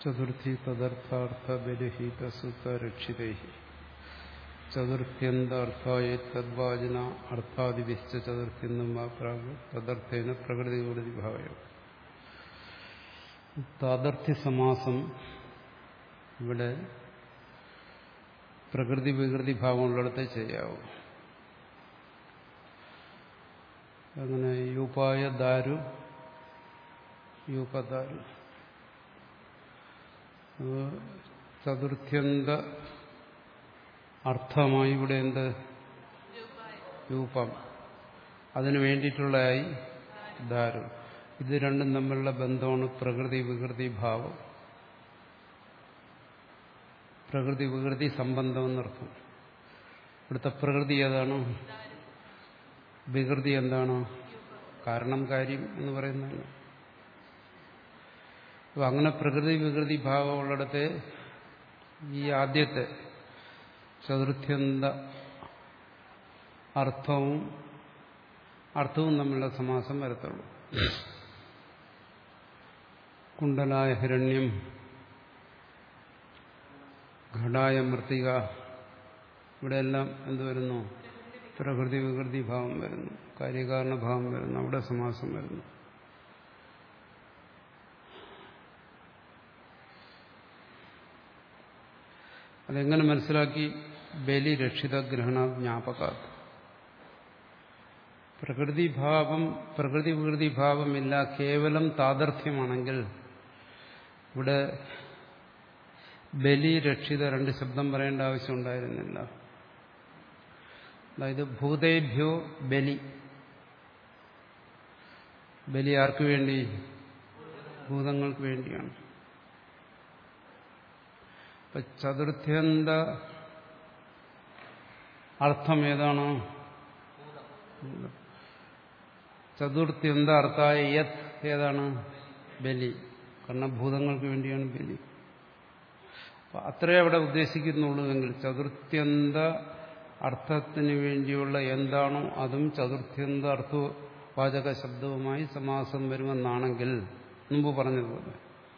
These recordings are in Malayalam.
ചതുർത്ഥി തദർത്ഥാർത്ഥ ബലിഹീത സുത രക്ഷിതൈ ചതുർത്ഥ്യന്താർത്ഥായ തദ്വാചന അർത്ഥാദിവിശ്ച ചതുർത്ഥ്യെന്നും പ്രാഗ് തദർത്ഥേന പ്രകൃതി കൂടി ഭാവയം താദർത്ഥ്യ സമാസം ഇവിടെ പ്രകൃതി വികൃതി ഭാവമുള്ളിടത്തെ ചെയ്യാവൂ അങ്ങനെ യൂപായ ദാരു യൂപദാരു ചതുർത്ഥ്യന്ത അർത്ഥമായി ഇവിടെ എന്ത് രൂപം അതിനു വേണ്ടിയിട്ടുള്ളതായി ദാരു ഇത് രണ്ടും തമ്മിലുള്ള ബന്ധമാണ് പ്രകൃതി വികൃതി ഭാവം പ്രകൃതി വികൃതി സംബന്ധം എന്നർത്ഥം ഇവിടുത്തെ പ്രകൃതി ഏതാണ് വികൃതി എന്താണ് കാരണം കാര്യം എന്ന് പറയുന്നതാണ് അപ്പൊ അങ്ങനെ പ്രകൃതി വികൃതി ഭാവമുള്ളിടത്തെ ഈ ആദ്യത്തെ ചതുർത്ഥ്യന്ത അർത്ഥവും അർത്ഥവും തമ്മിലുള്ള സമാസം വരത്തുള്ളൂ കുണ്ടലായ ഹിരണ്യം ഘടായ മൃത്തിക ഇവിടെയെല്ലാം എന്ത് വരുന്നു പ്രകൃതി വികൃതി ഭാവം വരുന്നു കാര്യകാരണ ഭാവം വരുന്നു അവിടെ സമാസം വരുന്നു അതെങ്ങനെ മനസ്സിലാക്കി ബലി രക്ഷിത ഗ്രഹണ ജ്ഞാപക പ്രകൃതിഭാവം പ്രകൃതി വികൃതി ഭാവമില്ല കേവലം താതർത്ഥ്യമാണെങ്കിൽ ഇവിടെ ബലി രക്ഷിത രണ്ട് ശബ്ദം പറയേണ്ട ആവശ്യം ഉണ്ടായിരുന്നില്ല അതായത് ഭൂതേഭ്യോ ബലി ബലി ആർക്കു വേണ്ടി ഭൂതങ്ങൾക്ക് വേണ്ടിയാണ് ഇപ്പൊ ചതുർത്ഥ്യന്ത അർത്ഥം ഏതാണ് ചതുർത്ഥ്യന്ത അർത്ഥായ യത് ഏതാണ് ബലി കാരണം ഭൂതങ്ങൾക്ക് വേണ്ടിയാണ് ബലി അപ്പൊ അത്രേ അവിടെ ഉദ്ദേശിക്കുന്നുള്ളൂ എങ്കിൽ ചതുർത്ഥ്യന്ത അർത്ഥത്തിന് വേണ്ടിയുള്ള എന്താണോ അതും ചതുർത്ഥ്യന്ത അർത്ഥവാചക ശബ്ദവുമായി സമാസം വരുമെന്നാണെങ്കിൽ മുമ്പ് പറഞ്ഞതുപോലെ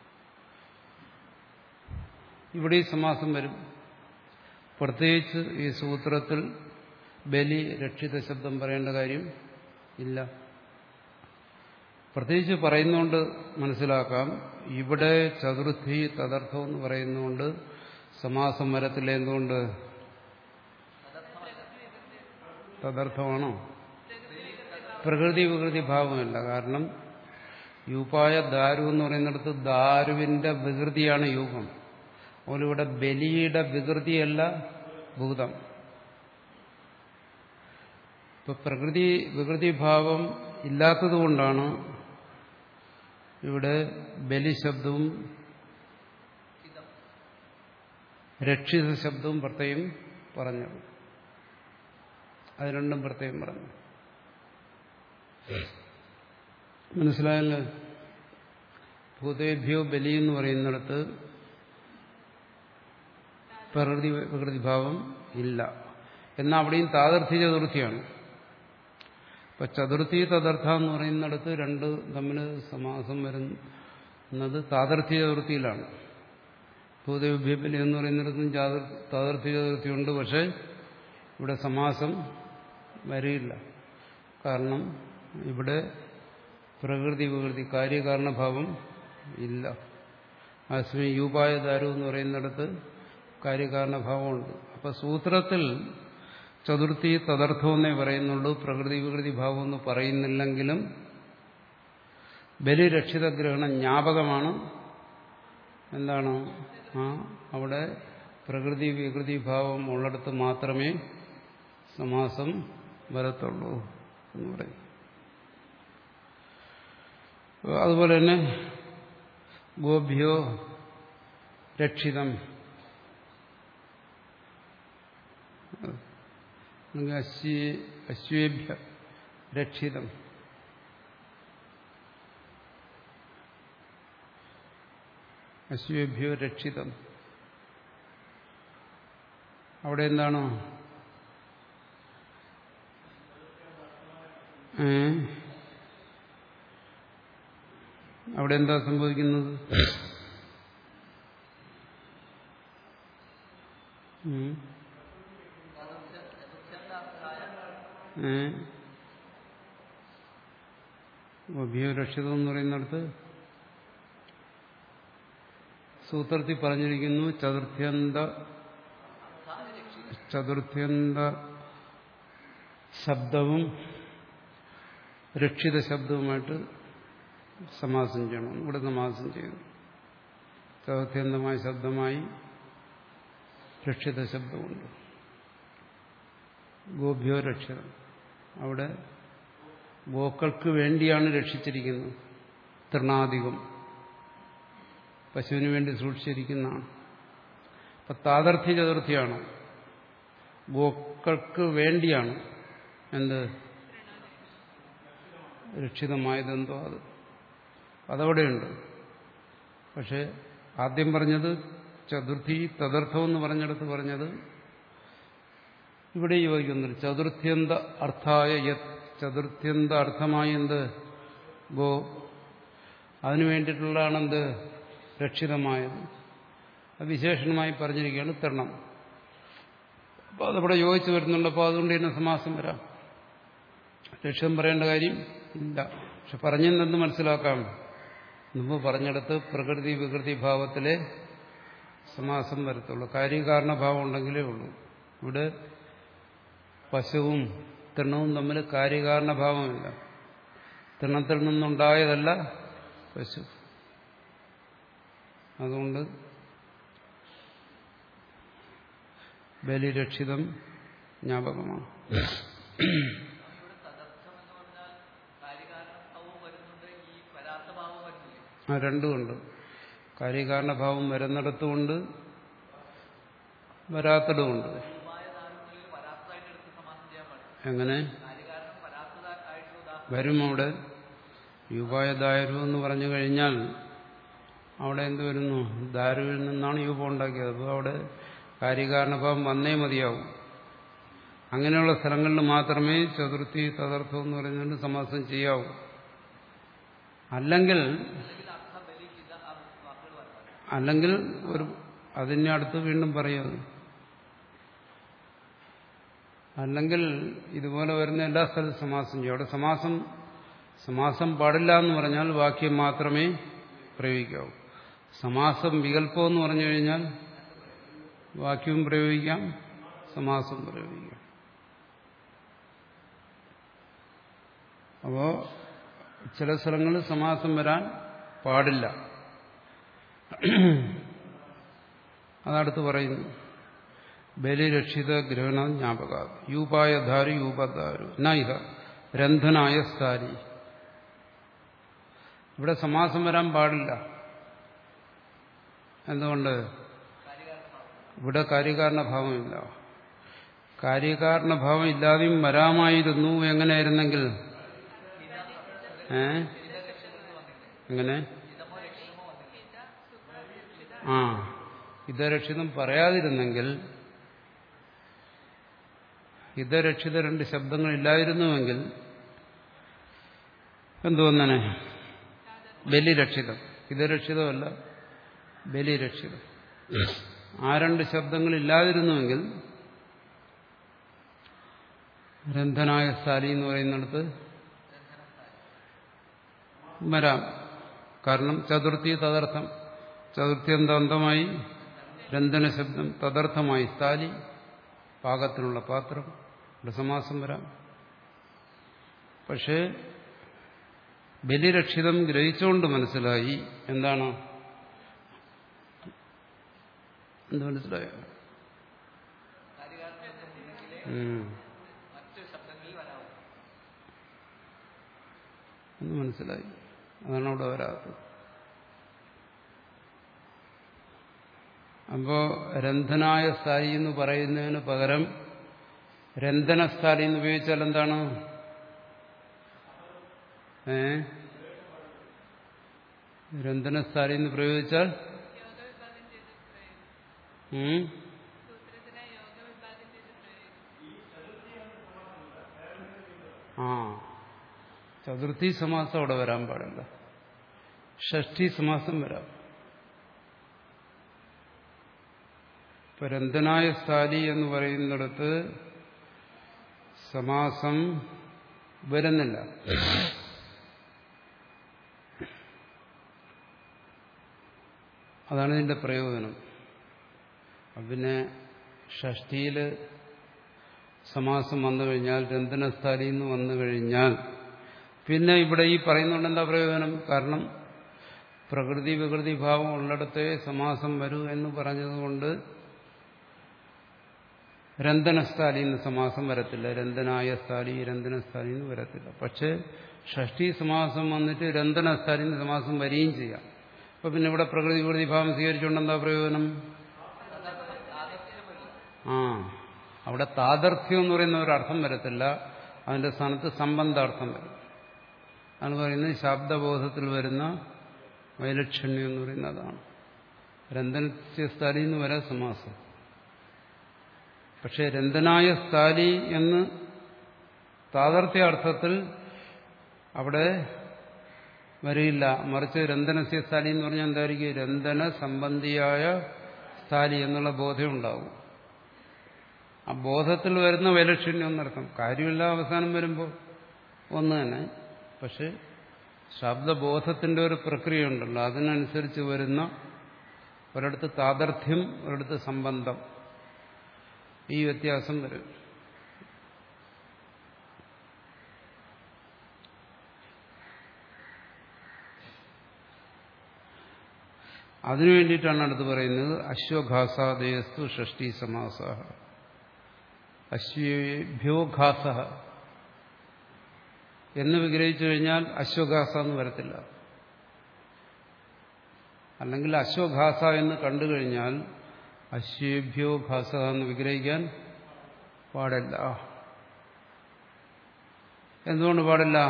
ഇവിടെ ഈ സമാസം വരും പ്രത്യേകിച്ച് ഈ സൂത്രത്തിൽ ബലി രക്ഷിത ശബ്ദം പറയേണ്ട കാര്യം ഇല്ല പ്രത്യേകിച്ച് പറയുന്നുകൊണ്ട് മനസ്സിലാക്കാം ഇവിടെ ചതുർത്ഥി തദർത്ഥം എന്ന് പറയുന്നുകൊണ്ട് സമാസം വരത്തില്ല എന്തുകൊണ്ട് തദർത്ഥമാണോ പ്രകൃതി വികൃതി ഭാവമല്ല കാരണം യൂപായ ദാരു എന്ന് പറയുന്നിടത്ത് ദാരുവിന്റെ വികൃതിയാണ് യൂപം അതുപോലെ ഇവിടെ ബലിയുടെ വികൃതിയല്ല ഭൂതം ഇപ്പൊ പ്രകൃതി വികൃതി ഭാവം ഇല്ലാത്തതുകൊണ്ടാണ് ഇവിടെ ബലിശബ്ദവും രക്ഷിത ശബ്ദവും പ്രത്യേകം പറഞ്ഞത് അത് രണ്ടും പ്രത്യേകം പറഞ്ഞു മനസ്സിലായല്ലോ ഭൂതേഭ്യോ ബലി എന്ന് പറയുന്നിടത്ത് പ്രകൃതി വികൃതി ഭാവം ഇല്ല എന്നാൽ അവിടെയും താതർത്ഥി ചതുർത്ഥിയാണ് ഇപ്പൊ ചതുർത്ഥി തദർത്ഥ എന്ന് പറയുന്നിടത്ത് രണ്ട് തമ്മിൽ സമാസം വരുന്നത് താതർത്ഥി ചതുർത്ഥിയിലാണ് ഭൂതവിഭ്യബലി എന്ന് പറയുന്നിടത്തും താതർത്ഥി ചതുർത്ഥിയുണ്ട് പക്ഷെ ഇവിടെ സമാസം വരില്ല കാരണം ഇവിടെ പ്രകൃതി വികൃതി കാര്യകാരണഭാവം ഇല്ല അതേസമയം യൂപായ ദാരു എന്ന് പറയുന്നിടത്ത് കാര്യകാരണഭാവമുണ്ട് അപ്പൊ സൂത്രത്തിൽ ചതുർത്ഥി തദർത്ഥമെന്നേ പറയുന്നുള്ളൂ പ്രകൃതി വികൃതി ഭാവം എന്ന് പറയുന്നില്ലെങ്കിലും ബലിരക്ഷിത ഗ്രഹണം ജ്ഞാപകമാണ് എന്താണ് ആ അവിടെ പ്രകൃതി വികൃതി ഭാവം ഉള്ളിടത്ത് മാത്രമേ സമാസം വരത്തുള്ളൂ എന്ന് പറയും അതുപോലെ തന്നെ ഗോഭ്യോ രക്ഷിതം അശ്വേഭ്യ രക്ഷിതം അശ്വേഭ്യോ രക്ഷിതം അവിടെ എന്താണ് അവിടെ എന്താ സംഭവിക്കുന്നത് ഉം. ഏ അഭ്യൂരക്ഷിതം എന്ന് പറയുന്നിടത്ത് സൂത്രത്തിൽ പറഞ്ഞിരിക്കുന്നു ചതുർത്ഥ്യന്ത ചതുർത്ഥ്യന്ത ശബ്ദവും രക്ഷിത ശബ്ദവുമായിട്ട് സമാസം ചെയ്യണം ഇവിടെ സമാസം ചെയ്യുന്നു ചതുർത്ഥ്യന്തമായ ശബ്ദമായി രക്ഷിത ശബ്ദമുണ്ട് ഗോഭ്യോ രക്ഷിതം അവിടെ ഗോക്കൾക്ക് വേണ്ടിയാണ് രക്ഷിച്ചിരിക്കുന്നത് തൃണാധികം പശുവിന് വേണ്ടി സൂക്ഷിച്ചിരിക്കുന്നതാണ് അപ്പൊ താതർത്ഥ്യ ചതുർത്ഥിയാണ് ഗോക്കൾക്ക് വേണ്ടിയാണ് എന്ത് രക്ഷിതമായതെന്തോ അത് അതവിടെയുണ്ട് പക്ഷെ ആദ്യം പറഞ്ഞത് ചതുർത്ഥി തദർത്ഥം എന്ന് പറഞ്ഞിടത്ത് പറഞ്ഞത് ഇവിടെ യോജിക്കുന്നില്ല ചതുർത്ഥ്യന്ത അർത്ഥായ യത് ചതുർത്ഥ്യന്ത അർത്ഥമായി എന്ത് ഗോ അതിനു വേണ്ടിയിട്ടുള്ളതാണ് എന്ത് രക്ഷിതമായത് അത് വിശേഷണമായി പറഞ്ഞിരിക്കുകയാണ് തരണം അപ്പോൾ അതവിടെ യോജിച്ച് വരുന്നുണ്ട് അപ്പോൾ അതുകൊണ്ട് തന്നെ സമാസം വരാം ലക്ഷ്യം പറയേണ്ട കാര്യം ഇല്ല പക്ഷെ പറഞ്ഞെന്തെന്ന് മനസ്സിലാക്കാം മുമ്പ് പറഞ്ഞിടത്ത് പ്രകൃതി വികൃതി ഭാവത്തിലെ സമാസം വരത്തുള്ളൂ കാര്യകാരണഭാവം ഉണ്ടെങ്കിലേ ഉള്ളൂ ഇവിടെ പശുവും തൃണവും തമ്മിൽ കാര്യകാരണഭാവമില്ല തൃണത്തിൽ നിന്നുണ്ടായതല്ല പശു അതുകൊണ്ട് ബലിരക്ഷിതം ജ്ഞാപകമാണ് ആ രണ്ടുമുണ്ട് കാര്യകാരണഭാവം വരുന്നിടത്തുമുണ്ട് വരാത്തിടമുണ്ട് എങ്ങനെ വരും അവിടെ യുപായദാരു എന്ന് പറഞ്ഞു കഴിഞ്ഞാൽ അവിടെ എന്ത് വരുന്നു ദാരുവിൽ നിന്നാണ് യൂപം ഉണ്ടാക്കിയത് അപ്പോൾ അവിടെ കാര്യകാരണഭാവം വന്നേ മതിയാവും അങ്ങനെയുള്ള സ്ഥലങ്ങളിൽ മാത്രമേ ചതുർത്ഥി തദർത്ഥം എന്ന് പറയുന്നതുകൊണ്ട് സമാസം ചെയ്യാവൂ അല്ലെങ്കിൽ അല്ലെങ്കിൽ ഒരു അതിനെ അടുത്ത് വീണ്ടും പറയുന്നത് അല്ലെങ്കിൽ ഇതുപോലെ വരുന്ന എല്ലാ സ്ഥലത്തും സമാസം ചെയ്യും അവിടെ സമാസം സമാസം പാടില്ല എന്ന് പറഞ്ഞാൽ വാക്യം മാത്രമേ പ്രയോഗിക്കാവൂ സമാസം വികല്പം എന്ന് പറഞ്ഞു കഴിഞ്ഞാൽ വാക്യവും പ്രയോഗിക്കാം സമാസം പ്രയോഗിക്കാം അപ്പോ ചില സ്ഥലങ്ങളിൽ സമാസം വരാൻ പാടില്ല അതടുത്ത് പറയുന്നു ബലിരക്ഷിത ഗ്രഹണ ജ്ഞാപക യൂപായധാരു യൂപധാരു നൈഹ രന്ധനായ സ്ഥാരി ഇവിടെ സമാസം വരാൻ പാടില്ല എന്തുകൊണ്ട് ഇവിടെ കാര്യകാരണഭാവമില്ല കാര്യകാരണഭാവം ഇല്ലാതെയും വരാമായിരുന്നു എങ്ങനെയായിരുന്നെങ്കിൽ ഏ എങ്ങനെ ആ ഹിതരക്ഷിതം പറയാതിരുന്നെങ്കിൽ ഹിതരക്ഷിത രണ്ട് ശബ്ദങ്ങളില്ലായിരുന്നുവെങ്കിൽ എന്തുവന്നെ ബലിരക്ഷിതം ഹിതരക്ഷിതമല്ല ബലിരക്ഷിതം ആ രണ്ട് ശബ്ദങ്ങളില്ലാതിരുന്നുവെങ്കിൽ രന്ധനായ സ്ഥാലി എന്ന് പറയുന്നിടത്ത് വരാം കാരണം ചതുർത്ഥി തദർത്ഥം ചതുർത്ഥി എന്താന്തമായി രന്ധന ശബ്ദം തദർത്ഥമായി സ്ഥാലി പാകത്തിനുള്ള പാത്രം ഇവിടെ സമാസം വരാം പക്ഷേ ബലിരക്ഷിതം ഗ്രഹിച്ചുകൊണ്ട് മനസ്സിലായി എന്താണ് എന്ത് മനസ്സിലായോ ഉം. എന്ന് മനസ്സിലായി അതാണ് അവിടെ വരാത്തത് അപ്പോ രന്ധനായ സ്ഥായി എന്ന് പറയുന്നതിന് പകരം രന്ധനസ്ഥാലി എന്ന് ഉപയോഗിച്ചാൽ എന്താണ് ഏ രന്ധനസ്ഥാലി എന്ന് പ്രയോഗിച്ചാൽ ഉം? ആ ചതുർത്ഥി സമാസം അവിടെ വരാൻ പാടില്ല ഷഷ്ടി സമാസം വരാം ഇപ്പൊ രന്തനായ സ്ഥാലി എന്ന് പറയുന്നിടത്ത് സമാസം വരുന്നില്ല അതാണ് ഇതിന്റെ പ്രയോജനം പിന്നെ ഷഷ്ടിയിൽ സമാസം വന്നു കഴിഞ്ഞാൽ രന്തനസ്ഥാലി എന്ന് വന്നു കഴിഞ്ഞാൽ പിന്നെ ഇവിടെ ഈ പറയുന്നുണ്ട് എന്താ പ്രയോജനം കാരണം പ്രകൃതി വികൃതി ഭാവം ഉള്ളിടത്തെ സമാസം വരൂ എന്ന് പറഞ്ഞതുകൊണ്ട് രന്തനസ്ഥാലി എന്ന് സമാസം വരത്തില്ല രന്തനായ സ്ഥാലി രന്തനസ്ഥാലി എന്ന് വരത്തില്ല പക്ഷേ ഷഷ്ടി സമാസം വന്നിട്ട് രന്തനസ്ഥാലി എന്ന് സമാസം വരികയും ചെയ്യാം അപ്പൊ പിന്നെ ഇവിടെ പ്രകൃതി വികൃതി ഭാവം സ്വീകരിച്ചുകൊണ്ട് എന്താ പ്രയോജനം ആ അവിടെ താതർത്ഥ്യം എന്ന് പറയുന്ന ഒരു അർത്ഥം വരത്തില്ല അതിന്റെ സ്ഥാനത്ത് സംബന്ധാർത്ഥം വരും അതാണ് പറയുന്നത് ശബ്ദബോധത്തിൽ വരുന്ന വൈലക്ഷണ്യം എന്ന് പറയുന്നതാണ് രന്തനസ്യ സ്ഥാലി എന്ന് വരാം സമാസം പക്ഷെ രന്തനായ സ്ഥാലി എന്ന് താതർത്ഥ്യ അർത്ഥത്തിൽ അവിടെ വരില്ല മറിച്ച് രന്തനസ്യ സ്ഥാലി എന്ന് പറഞ്ഞാൽ എന്തായിരിക്കും രന്തന സംബന്ധിയായ സ്ഥാലി എന്നുള്ള ബോധം ഉണ്ടാവും ആ ബോധത്തിൽ വരുന്ന വൈലക്ഷണ്യം എന്നർത്ഥം കാര്യമില്ല അവസാനം വരുമ്പോൾ ഒന്ന് തന്നെ പക്ഷെ ശബ്ദബോധത്തിന്റെ ഒരു പ്രക്രിയ ഉണ്ടല്ലോ അതിനനുസരിച്ച് വരുന്ന ഒരിടത്ത് താതർത്ഥ്യം ഒരിടത്ത് സംബന്ധം ഈ വ്യത്യാസം വരും അതിനു വേണ്ടിയിട്ടാണ് അടുത്ത് പറയുന്നത് അശ്വഘാസാദയസ്തു ഷഷ്ടി സമാസ അശ്വേഭ്യോഘാസ എന്ന് വിഗ്രഹിച്ചു കഴിഞ്ഞാൽ അശ്വഘാസ എന്ന് വരത്തില്ല അല്ലെങ്കിൽ അശ്വഘാസ എന്ന് കണ്ടു കഴിഞ്ഞാൽ അശ്വേഭ്യോ ഘാസ എന്ന് വിഗ്രഹിക്കാൻ പാടില്ല എന്തുകൊണ്ട് പാടില്ല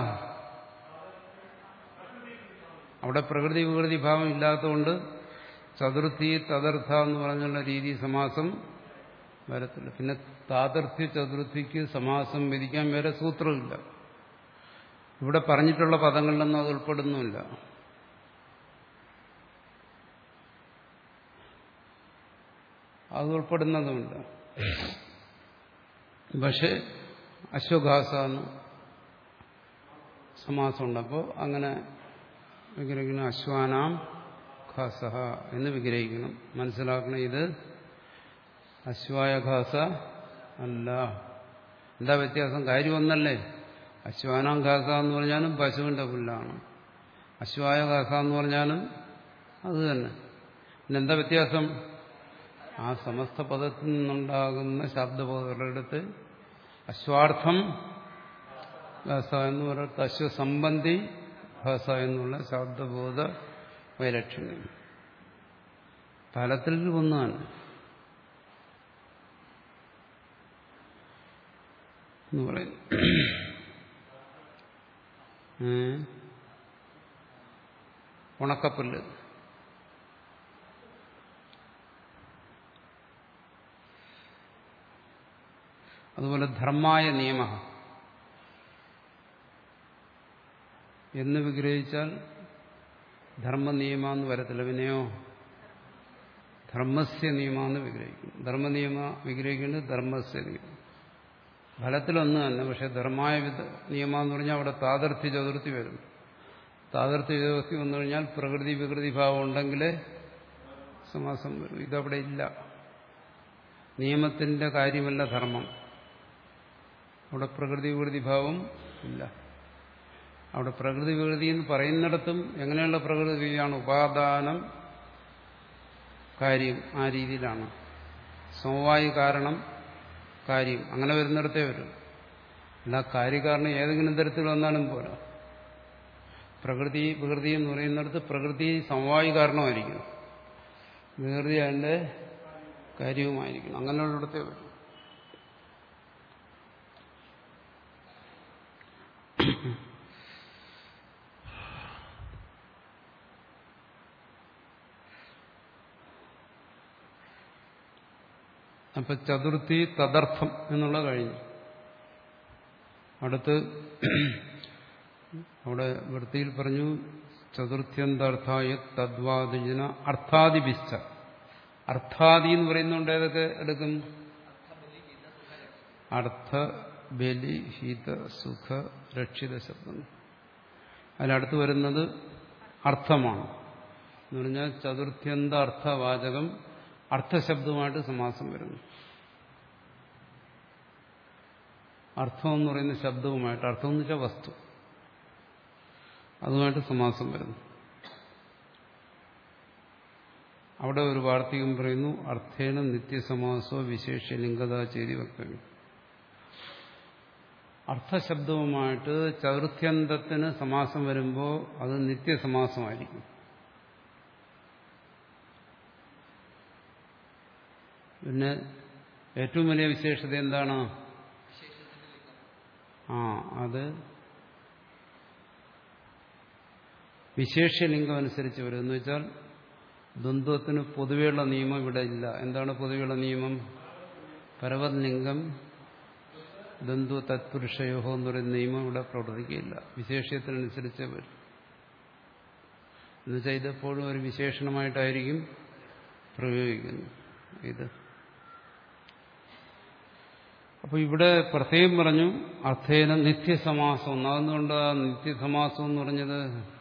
അവിടെ പ്രകൃതി വികൃതി ഭാവം ഇല്ലാത്തതുകൊണ്ട് ചതുർത്ഥി തദർത്ഥ എന്ന് പറഞ്ഞുള്ള രീതി സമാസം വരത്തില്ല പിന്നെ താതർത്ഥ്യ ചതുർത്ഥിക്ക് സമാസം വിധിക്കാൻ വേറെ സൂത്രമില്ല ഇവിടെ പറഞ്ഞിട്ടുള്ള പദങ്ങളിലൊന്നും അത് ഉൾപ്പെടുന്നുമില്ല അത് ഉൾപ്പെടുന്നതുമില്ല പക്ഷെ അശ്വഘാസ എന്ന് സമാസമുണ്ട് അപ്പോൾ അങ്ങനെ വിഗ്രഹിക്കണം അശ്വാനാം ഘാസ എന്ന് വിഗ്രഹിക്കണം മനസ്സിലാക്കണം ഇത് അശ്വായഘാസ അല്ല എന്താ വ്യത്യാസം കാര്യം ഒന്നല്ലേ അശ്വാനാം ഘാസ എന്ന് പറഞ്ഞാലും പശുവിന്റെ പുല്ലാണ് അശ്വായ ഘാസ എന്ന് പറഞ്ഞാലും അത് തന്നെ പിന്നെന്താ വ്യത്യാസം ആ സമസ്ത പദത്തിൽ നിന്നുണ്ടാകുന്ന ശബ്ദബോധങ്ങളെടുത്ത് അശ്വാർത്ഥം ഘാസ എന്ന് പറയുന്നത് അശ്വസംബന്ധി ഭാസ എന്നുള്ള ശബ്ദബോധ വൈലക്ഷണ്യം ഫലത്തിൽ ഒന്നാണ് എന്ന് പറയുന്നു ഉണക്കപ്പുല്ല് അതുപോലെ ധർമായ നിയമ എന്ന് വിഗ്രഹിച്ചാൽ ധർമ്മനിയമ എന്ന് വരത്തില്ല പിന്നെയോ ധർമ്മസ്യ നിയമ എന്ന് വിഗ്രഹിക്കും ധർമ്മനിയമ വിഗ്രഹിക്കുന്നത് ധർമ്മസ്യ നിയമം ഫലത്തിലൊന്ന് തന്നെ പക്ഷെ ധർമായ നിയമം എന്ന് പറഞ്ഞാൽ അവിടെ താതർത്ഥ്യ ചതുർത്ഥി വരും താതർത്ഥ്യ ചതുർത്ഥി വന്നു കഴിഞ്ഞാൽ പ്രകൃതി വികൃതി ഭാവം ഉണ്ടെങ്കിലേ സമാസം വരും ഇതവിടെ ഇല്ല നിയമത്തിന്റെ കാര്യമല്ല ധർമ്മം അവിടെ പ്രകൃതി വികൃതി ഭാവം ഇല്ല അവിടെ പ്രകൃതി വികൃതി എന്ന് പറയുന്നിടത്തും എങ്ങനെയുള്ള പ്രകൃതിയാണ് ഉപാദാനം കാര്യം ആ രീതിയിലാണ് സമവായി കാരണം കാര്യം അങ്ങനെ വരുന്നിടത്തേ വരും അല്ല കാര്യകാരണം ഏതെങ്കിലും തരത്തിൽ വന്നാലും പോരാ പ്രകൃതി വികൃതി എന്ന് പറയുന്നിടത്ത് പ്രകൃതി സമവായി കാരണമായിരിക്കും വികൃതി അതിൻ്റെ കാര്യവുമായിരിക്കണം അങ്ങനെയുള്ളിടത്തേ വരും അപ്പൊ ചതുർത്ഥി തദർത്ഥം എന്നുള്ള കഴിഞ്ഞു അടുത്ത് അവിടെ വൃത്തിയിൽ പറഞ്ഞു ചതുർത്ഥ്യന്തർത്ഥായ തദ്വാദിജന അർത്ഥാദിപിച്ച അർത്ഥാദി എന്ന് പറയുന്നുണ്ട് ഏതൊക്കെ എടുക്കും അർത്ഥ ബലി ഹിത സുഖ രക്ഷിത ശബ്ദം അതിലടുത്ത് വരുന്നത് അർത്ഥമാണ് എന്ന് പറഞ്ഞാൽ ചതുർത്ഥ്യന്ത അർത്ഥവാചകം അർത്ഥശബ്ദമായിട്ട് സമാസം വരുന്നു അർത്ഥം എന്ന് പറയുന്ന ശബ്ദവുമായിട്ട് അർത്ഥം എന്ന് വെച്ചാൽ വസ്തു അതുമായിട്ട് സമാസം വരുന്നു അവിടെ ഒരു വാർത്തകം പറയുന്നു അർത്ഥേന നിത്യസമാസോ വിശേഷ ലിംഗത ചെയ്തി വക്തവ്യം അർത്ഥശബ്ദവുമായിട്ട് ചതുർത്ഥ്യന്തത്തിന് സമാസം വരുമ്പോൾ അത് നിത്യസമാസമായിരിക്കും പിന്നെ ഏറ്റവും വലിയ വിശേഷത എന്താണ് ആ അത് വിശേഷലിംഗം അനുസരിച്ച് വരും എന്ന് വെച്ചാൽ ദ്വന്ദ്വത്തിന് പൊതുവെയുള്ള നിയമം ഇവിടെ ഇല്ല എന്താണ് പൊതുവെയുള്ള നിയമം പരവത് ലിംഗം ദ്വന്ദ്വ തത്പുരുഷയോഹോ എന്ന് പറയുന്ന നിയമം ഇവിടെ പ്രവർത്തിക്കുകയില്ല വിശേഷത്തിനനുസരിച്ച് വരും എന്നുവെച്ചാൽ ഇതെപ്പോഴും ഒരു വിശേഷണമായിട്ടായിരിക്കും പ്രയോഗിക്കുന്നത് ഇത് അപ്പൊ ഇവിടെ പ്രത്യേകം പറഞ്ഞു അർത്ഥേന നിത്യസമാസം ഒന്നാകുന്നുകൊണ്ട് ആ നിത്യസമാസം എന്ന് പറഞ്ഞത്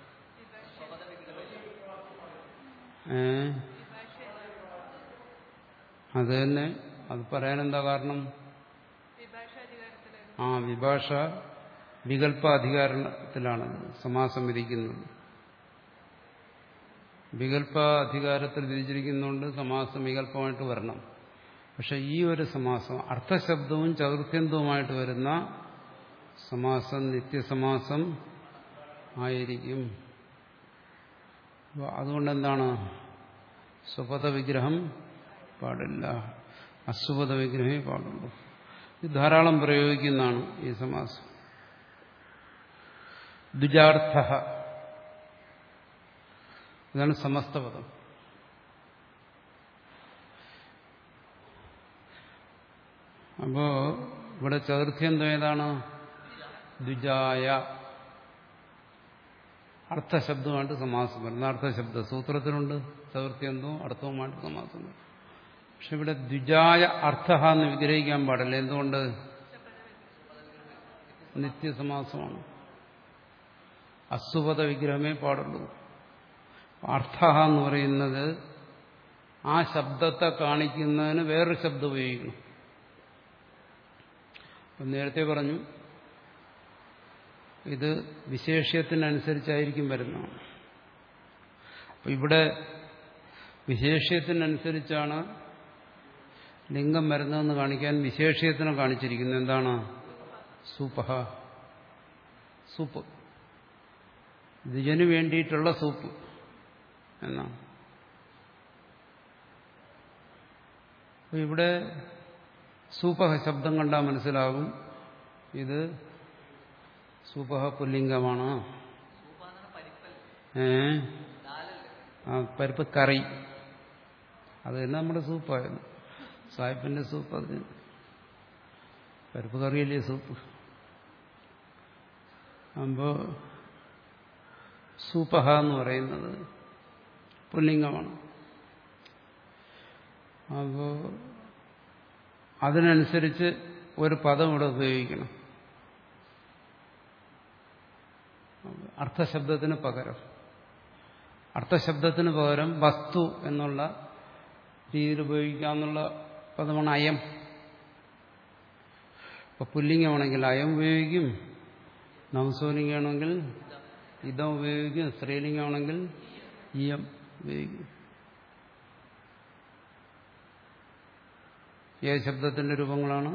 ഏ അത് തന്നെ അത് പറയാനെന്താ കാരണം ആ വിഭാഷ വികല്പാധികാരത്തിലാണ് സമാസം വിധിക്കുന്നത് വികല്പാധികാരത്തിൽ വിധിച്ചിരിക്കുന്നതുകൊണ്ട് സമാസം വികല്പമായിട്ട് വരണം പക്ഷെ ഈ ഒരു സമാസം അർത്ഥശബ്ദവും ചതുർത്ഥ്യന്തവുമായിട്ട് വരുന്ന സമാസം നിത്യസമാസം ആയിരിക്കും അതുകൊണ്ട് എന്താണ് സ്വപത വിഗ്രഹം പാടില്ല അസുപത വിഗ്രഹമേ പാടുള്ളൂ ഇത് ധാരാളം പ്രയോഗിക്കുന്നതാണ് ഈ സമാസം ദ്വിജാർത്ഥ ഇതാണ് സമസ്തപദം അപ്പോ ഇവിടെ ചതുർത്ഥ്യന്തം ഏതാണ് ദ്വിജായ അർത്ഥശബ്ദമായിട്ട് സമാസം വരുന്ന അർത്ഥശബ്ദ സൂത്രത്തിലുണ്ട് ചതുർത്ഥ്യന്തവും അർത്ഥവുമായിട്ട് സമാസം വരും പക്ഷെ ഇവിടെ ദ്വിജായ അർത്ഥ എന്ന് വിഗ്രഹിക്കാൻ പാടില്ല എന്തുകൊണ്ട് നിത്യസമാസമാണ് അസുപത വിഗ്രഹമേ പാടുള്ളൂ അർത്ഥ എന്ന് പറയുന്നത് ആ ശബ്ദത്തെ കാണിക്കുന്നതിന് വേറൊരു ശബ്ദം ഉപയോഗിക്കണം നേരത്തെ പറഞ്ഞു ഇത് വിശേഷ്യത്തിനനുസരിച്ചായിരിക്കും വരുന്നതാണ് അപ്പൊ ഇവിടെ വിശേഷ്യത്തിനനുസരിച്ചാണ് ലിംഗം വരുന്നതെന്ന് കാണിക്കാൻ വിശേഷ്യത്തിനെ കാണിച്ചിരിക്കുന്നത് എന്താണ് സൂപ്പഹ സൂപ്പ് ദ്വിജന് വേണ്ടിയിട്ടുള്ള സൂപ്പ് എന്നാണ് അപ്പൊ ഇവിടെ സൂപഹ ശബ്ദം കണ്ടാൽ മനസ്സിലാകും ഇത് സൂപഹ പുല്ലിംഗമാണ് ഏ ആ പരിപ്പ് കറി അത് തന്നെ നമ്മുടെ സൂപ്പായിരുന്നു സായിപ്പിന്റെ സൂപ്പ് അതിന് പരിപ്പ് കറിയല്ലേ സൂപ്പ് അപ്പോ സൂപഹ എന്ന് പറയുന്നത് പുല്ലിംഗമാണ് അപ്പോ അതിനനുസരിച്ച് ഒരു പദം ഇവിടെ ഉപയോഗിക്കണം അർത്ഥശബ്ദത്തിന് പകരം അർത്ഥശബ്ദത്തിന് പകരം വസ്തു എന്നുള്ള രീതിയിൽ ഉപയോഗിക്കാന്നുള്ള പദമാണ് അയം ഇപ്പൊ പുല്ലിംഗമാണെങ്കിൽ അയം ഉപയോഗിക്കും നവസോലിംഗമാണെങ്കിൽ ഇതം ഉപയോഗിക്കും സ്ത്രീലിംഗമാണെങ്കിൽ ഇയം ഉപയോഗിക്കും ഏത് ശബ്ദത്തിന്റെ രൂപങ്ങളാണ്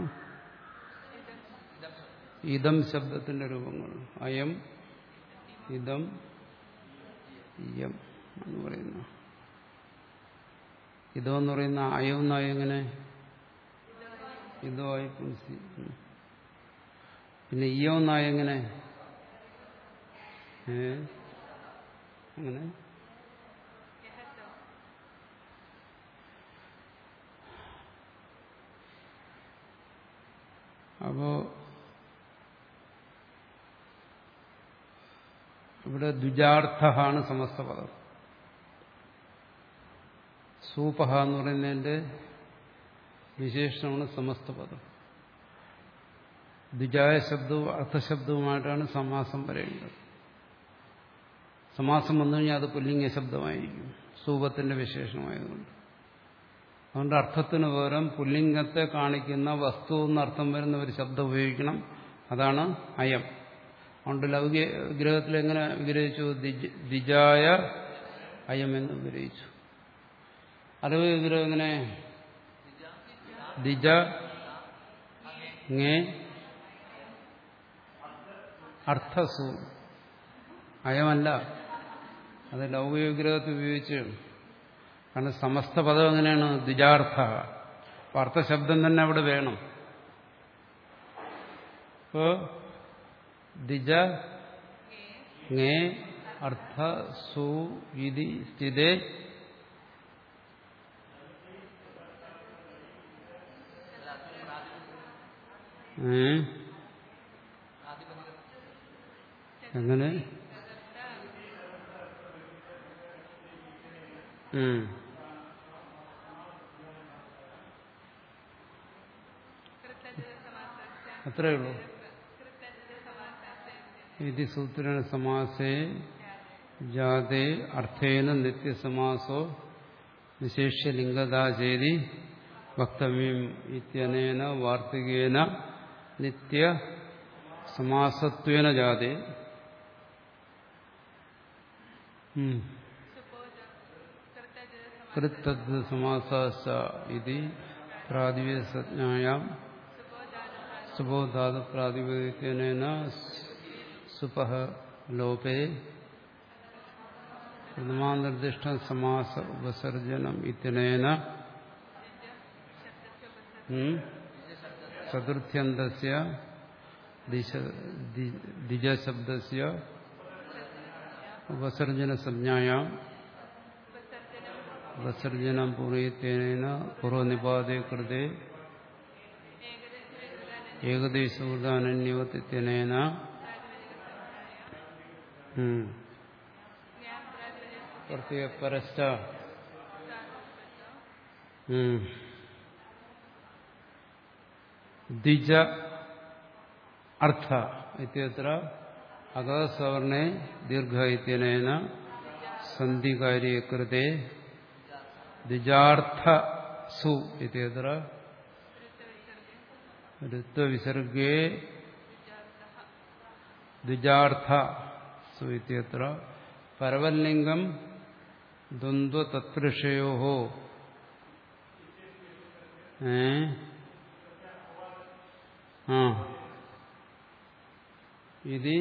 ഇതം ശബ്ദത്തിന്റെ രൂപങ്ങൾ അയം ഇതം ഇയം എന്ന് പറയുന്ന ഇതോ എന്ന് പറയുന്ന അയം എന്നായി എങ്ങനെ ഇതോ ആയി പുൻസി പിന്നെ ഇയോ എന്നായി എങ്ങനെ ഏ അങ്ങനെ അപ്പോ ഇവിടെ ദ്വിജാർത്ഥമാണ് സമസ്ത പദം സൂപഹ എന്ന് പറയുന്നതിന്റെ വിശേഷണമാണ് സമസ്ത പദം ദ്വിജായ ശബ്ദവും അർത്ഥശബ്ദവുമായിട്ടാണ് സമാസം വരേണ്ടത് സമാസം വന്നു കഴിഞ്ഞാൽ അത് പുല്ലിംഗ ശബ്ദമായിരിക്കും സൂപത്തിന്റെ വിശേഷണമായതുകൊണ്ട് അതുകൊണ്ട് അർത്ഥത്തിന് പകരം പുല്ലിംഗത്തെ കാണിക്കുന്ന വസ്തു എന്നർത്ഥം വരുന്ന ഒരു ശബ്ദം ഉപയോഗിക്കണം അതാണ് അയം അതുകൊണ്ട് ലൗകിക വിഗ്രഹത്തിൽ എങ്ങനെ വിഗ്രഹിച്ചു ദ്വിജായ അയം എന്ന് വിഗ്രഹിച്ചു അലവ് വിഗ്രഹം എങ്ങനെ ദ്വിജ ngേ അർത്ഥസു അയമല്ല അത് ലൗകിക വിഗ്രഹത്തിൽ ഉപയോഗിച്ച് കാരണം സമസ്ത പദം എങ്ങനെയാണ് ദ്വിജാർത്ഥ അപ്പൊ അർത്ഥശബ്ദം തന്നെ അവിടെ വേണം ഇപ്പോ ദ്വിജ ngേ അർത്ഥ സു ഇതി സ്ഥിതേ ഏ എങ്ങനെ ഉം. അത്രയേ ഉള്ളൂ ഇതി സൂത്രേണ സമാസേ ജാതേ അർത്ഥേന നിത്യസമാസോ വിശേഷ്യ ലിംഗദാചേരി വക്തവ്യം ഇത്യനേന വാർത്തികേന നിത്യ സമാസത്വേന ജാതേ ഉം. കൃത്തദ് സമാസാശ്ച ഇതി പ്രാതിവേസജ്ഞായാം സുബോധാതു പ്രാതിപദിത്യനേന സുപഹ ലോപേ പ്രഥമാനിർദ്ദിഷ്ട സമാസ ഉപസർജനം ഇത്യനേന ഉം, ചതുർത്ഥ്യന്തസ്യ ദിജശബ്ദസ്യ ഉപസർജനസഞ്ജായാം ഉപസർജനം പൂർവ്വത്തേന പൂർവനിപാതേ കൃതേ ഏകദേശൂർദാനന്യവത്തിനേന പ്രത്യേകപരശ്ച ദ്വിജ അർത്ഥ ഇത്യത്ര അകസവർണേ ദീർഘ ഇത്യനേന സന്ധികാര്യ കൃതേ ദ്വിജാർത്ഥ സു ഇത്യത്ര ഋത്വവിസർഗേ ദ്വിജാർത്ഥ സു ഇത്യത്ര പരവല്ലിംഗം ദ്വന്ദ്വതത്പുരുഷയോ ഏ ആ ഇത്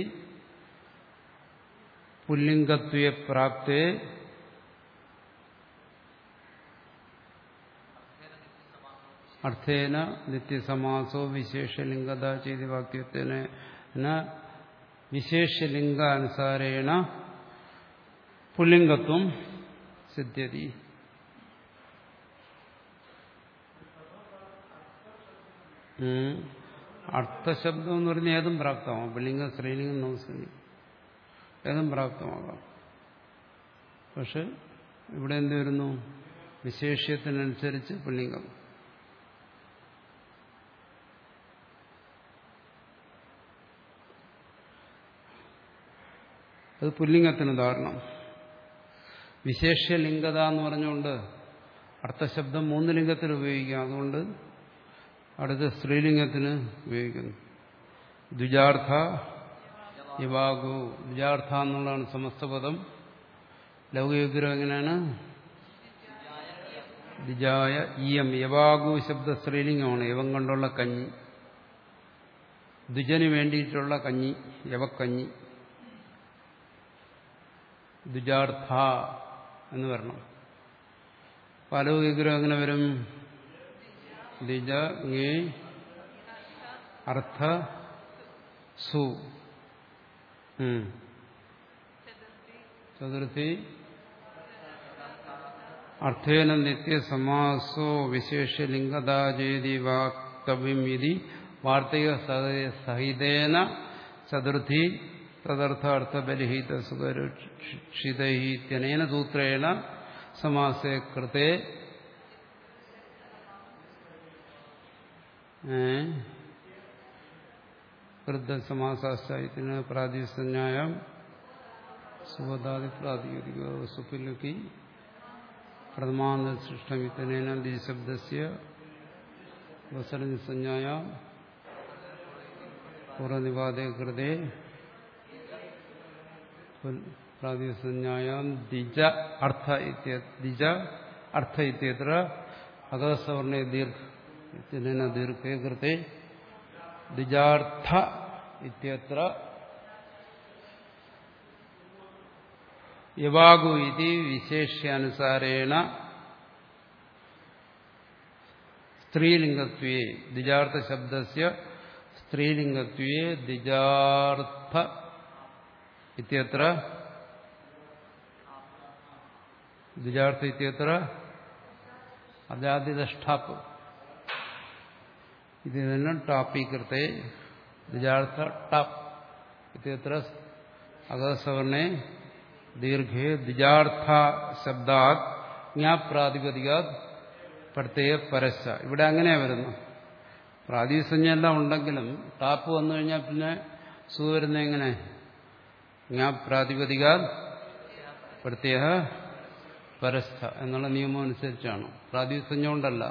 പുല്ലിംഗത്വേ പ്രാപ്തേ അർത്ഥേന നിത്യസമാസോ വിശേഷലിംഗത ചെയ്തി വാക്യത്തിന് വിശേഷലിംഗാനുസാരേണ പുല്ലിംഗത്വം സിദ്ധ്യതി അർത്ഥശബ്ദം എന്ന് പറഞ്ഞാൽ ഏതും പ്രാപ്തമാകാം പുല്ലിംഗം സ്ത്രീലിംഗം നമസ്കരിക്കും ഏതും പ്രാപ്തമാകാം പക്ഷെ ഇവിടെ എന്ത് വരുന്നു വിശേഷ്യത്തിനനുസരിച്ച് പുല്ലിംഗം അത് പുല്ലിംഗത്തിന് ഉദാഹരണം വിശേഷ്യലിംഗത എന്ന് പറഞ്ഞുകൊണ്ട് അർത്ഥശബ്ദം മൂന്ന് ലിംഗത്തിൽ ഉപയോഗിക്കാം അതുകൊണ്ട് അടുത്ത സ്ത്രീലിംഗത്തിന് ഉപയോഗിക്കുന്നു ദ്വിജാർത്ഥ യവാഗു ദ്വിജാർത്ഥ എന്നുള്ളതാണ് സമസ്തപദം ലൗകികഗ്രഹം എങ്ങനെയാണ് ദ്വിജായ ഇയം യവാഗു ശബ്ദ സ്ത്രീലിംഗമാണ് യവം കൊണ്ടുള്ള കഞ്ഞി ദ്വിജന് വേണ്ടിയിട്ടുള്ള കഞ്ഞി യവക്കഞ്ഞി ദ്വിജാർത്ഥ എന്ന് വരണം പല വിഗ്രഹം എങ്ങനെ വരും ദ്വിജ ങേ അർത്ഥ സു ചതുർത്ഥി അർത്ഥേന നിത്യസമാസോ വിശേഷലിംഗതാചേതി വാക്തവ്യം ഇതി വാർത്തിക സഹിതേന ചതുർത്ഥി തദർത്ഥാർത്ഥബലിഹിത സുഖരക്ഷിതൈത്യനേന സൂത്രേണ സമാസേ കൃതേ വൃദ്ധസമാസാശ്ചായത്തിന് പ്രാതിസഞ്ജായം സുഗതാദി പ്രാതിപതിക സുപ്പിലുക്കി പ്രഥമാനസൃഷ്ടമിത്തനേന ദിശബ്ദസ്യ വസരനിസഞ്ജായ പൂർവനിവാദേ കൃതേ പ്രാതിസഞ്ജായാം ദിജ അർത്ഥ ദിജ അർത്ഥ ഇത്യത്ര അകസവർണേ ദീർഘ ഇത്യനേന ദീർഘേ കൃതേ ദിജാർത്ഥ ഇത്യത്ര യവാഗു ഇതി വിശേഷ്യാനുസാരേണ സ്ത്രീലിംഗത്വേ ദിജാർത്ഥ ശബ്ദസ്യ സ്ത്രീലിംഗത്വേ ദിജാർത്ഥ ഇത്യത്ര ദിജാർത്ഥ ഇത്യത്ര അജാതിദഷ്ടാപ്പ് ഇത് തന്നെ ടാപ്പീകൃത്തെ ദിജാർത്ഥ ടാപ്പ് ഇത്യത്ര അകസവർണേ ദീർഘേ ദിജാർത്ഥ ശബ്ദാത് ജ്ഞാപ്രാതിപതികാത് പ്രത്യേക പരശ ഇവിടെ അങ്ങനെയാ വരുന്നു പ്രാതിസഞ്ജെല്ലാം ഉണ്ടെങ്കിലും ടാപ്പ് വന്നു കഴിഞ്ഞാൽ പിന്നെ സു വരുന്ന എങ്ങനെ ജ്ഞാപ്രാതിപതികാത് പ്രത്യേക പരസ്ഥ എന്നുള്ള നിയമം അനുസരിച്ചാണ് പ്രാതിസഞ്ജ കൊണ്ടല്ല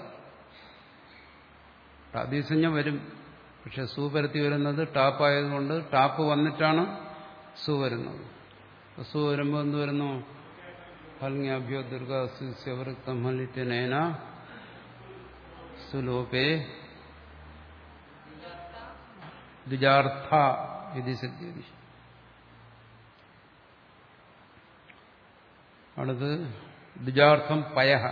പ്രാതിസഞ്ജ വരും പക്ഷെ സു പരത്തി വരുന്നത് ടാപ്പായതുകൊണ്ട് ടാപ്പ് വന്നിട്ടാണ് സു വരുന്നത് സു വരുമ്പോൾ എന്ത് വരുന്നു ഫൽങ്യാഭ്യോ ദുർഗാസുവൃക്തം ഹലിത്യനേന സുലോപേ ദ്വിജാർത്ഥ ഇത് സിദ്ധ്യതി അടുത്ത് ദ്വിജാർത്ഥം പയഹ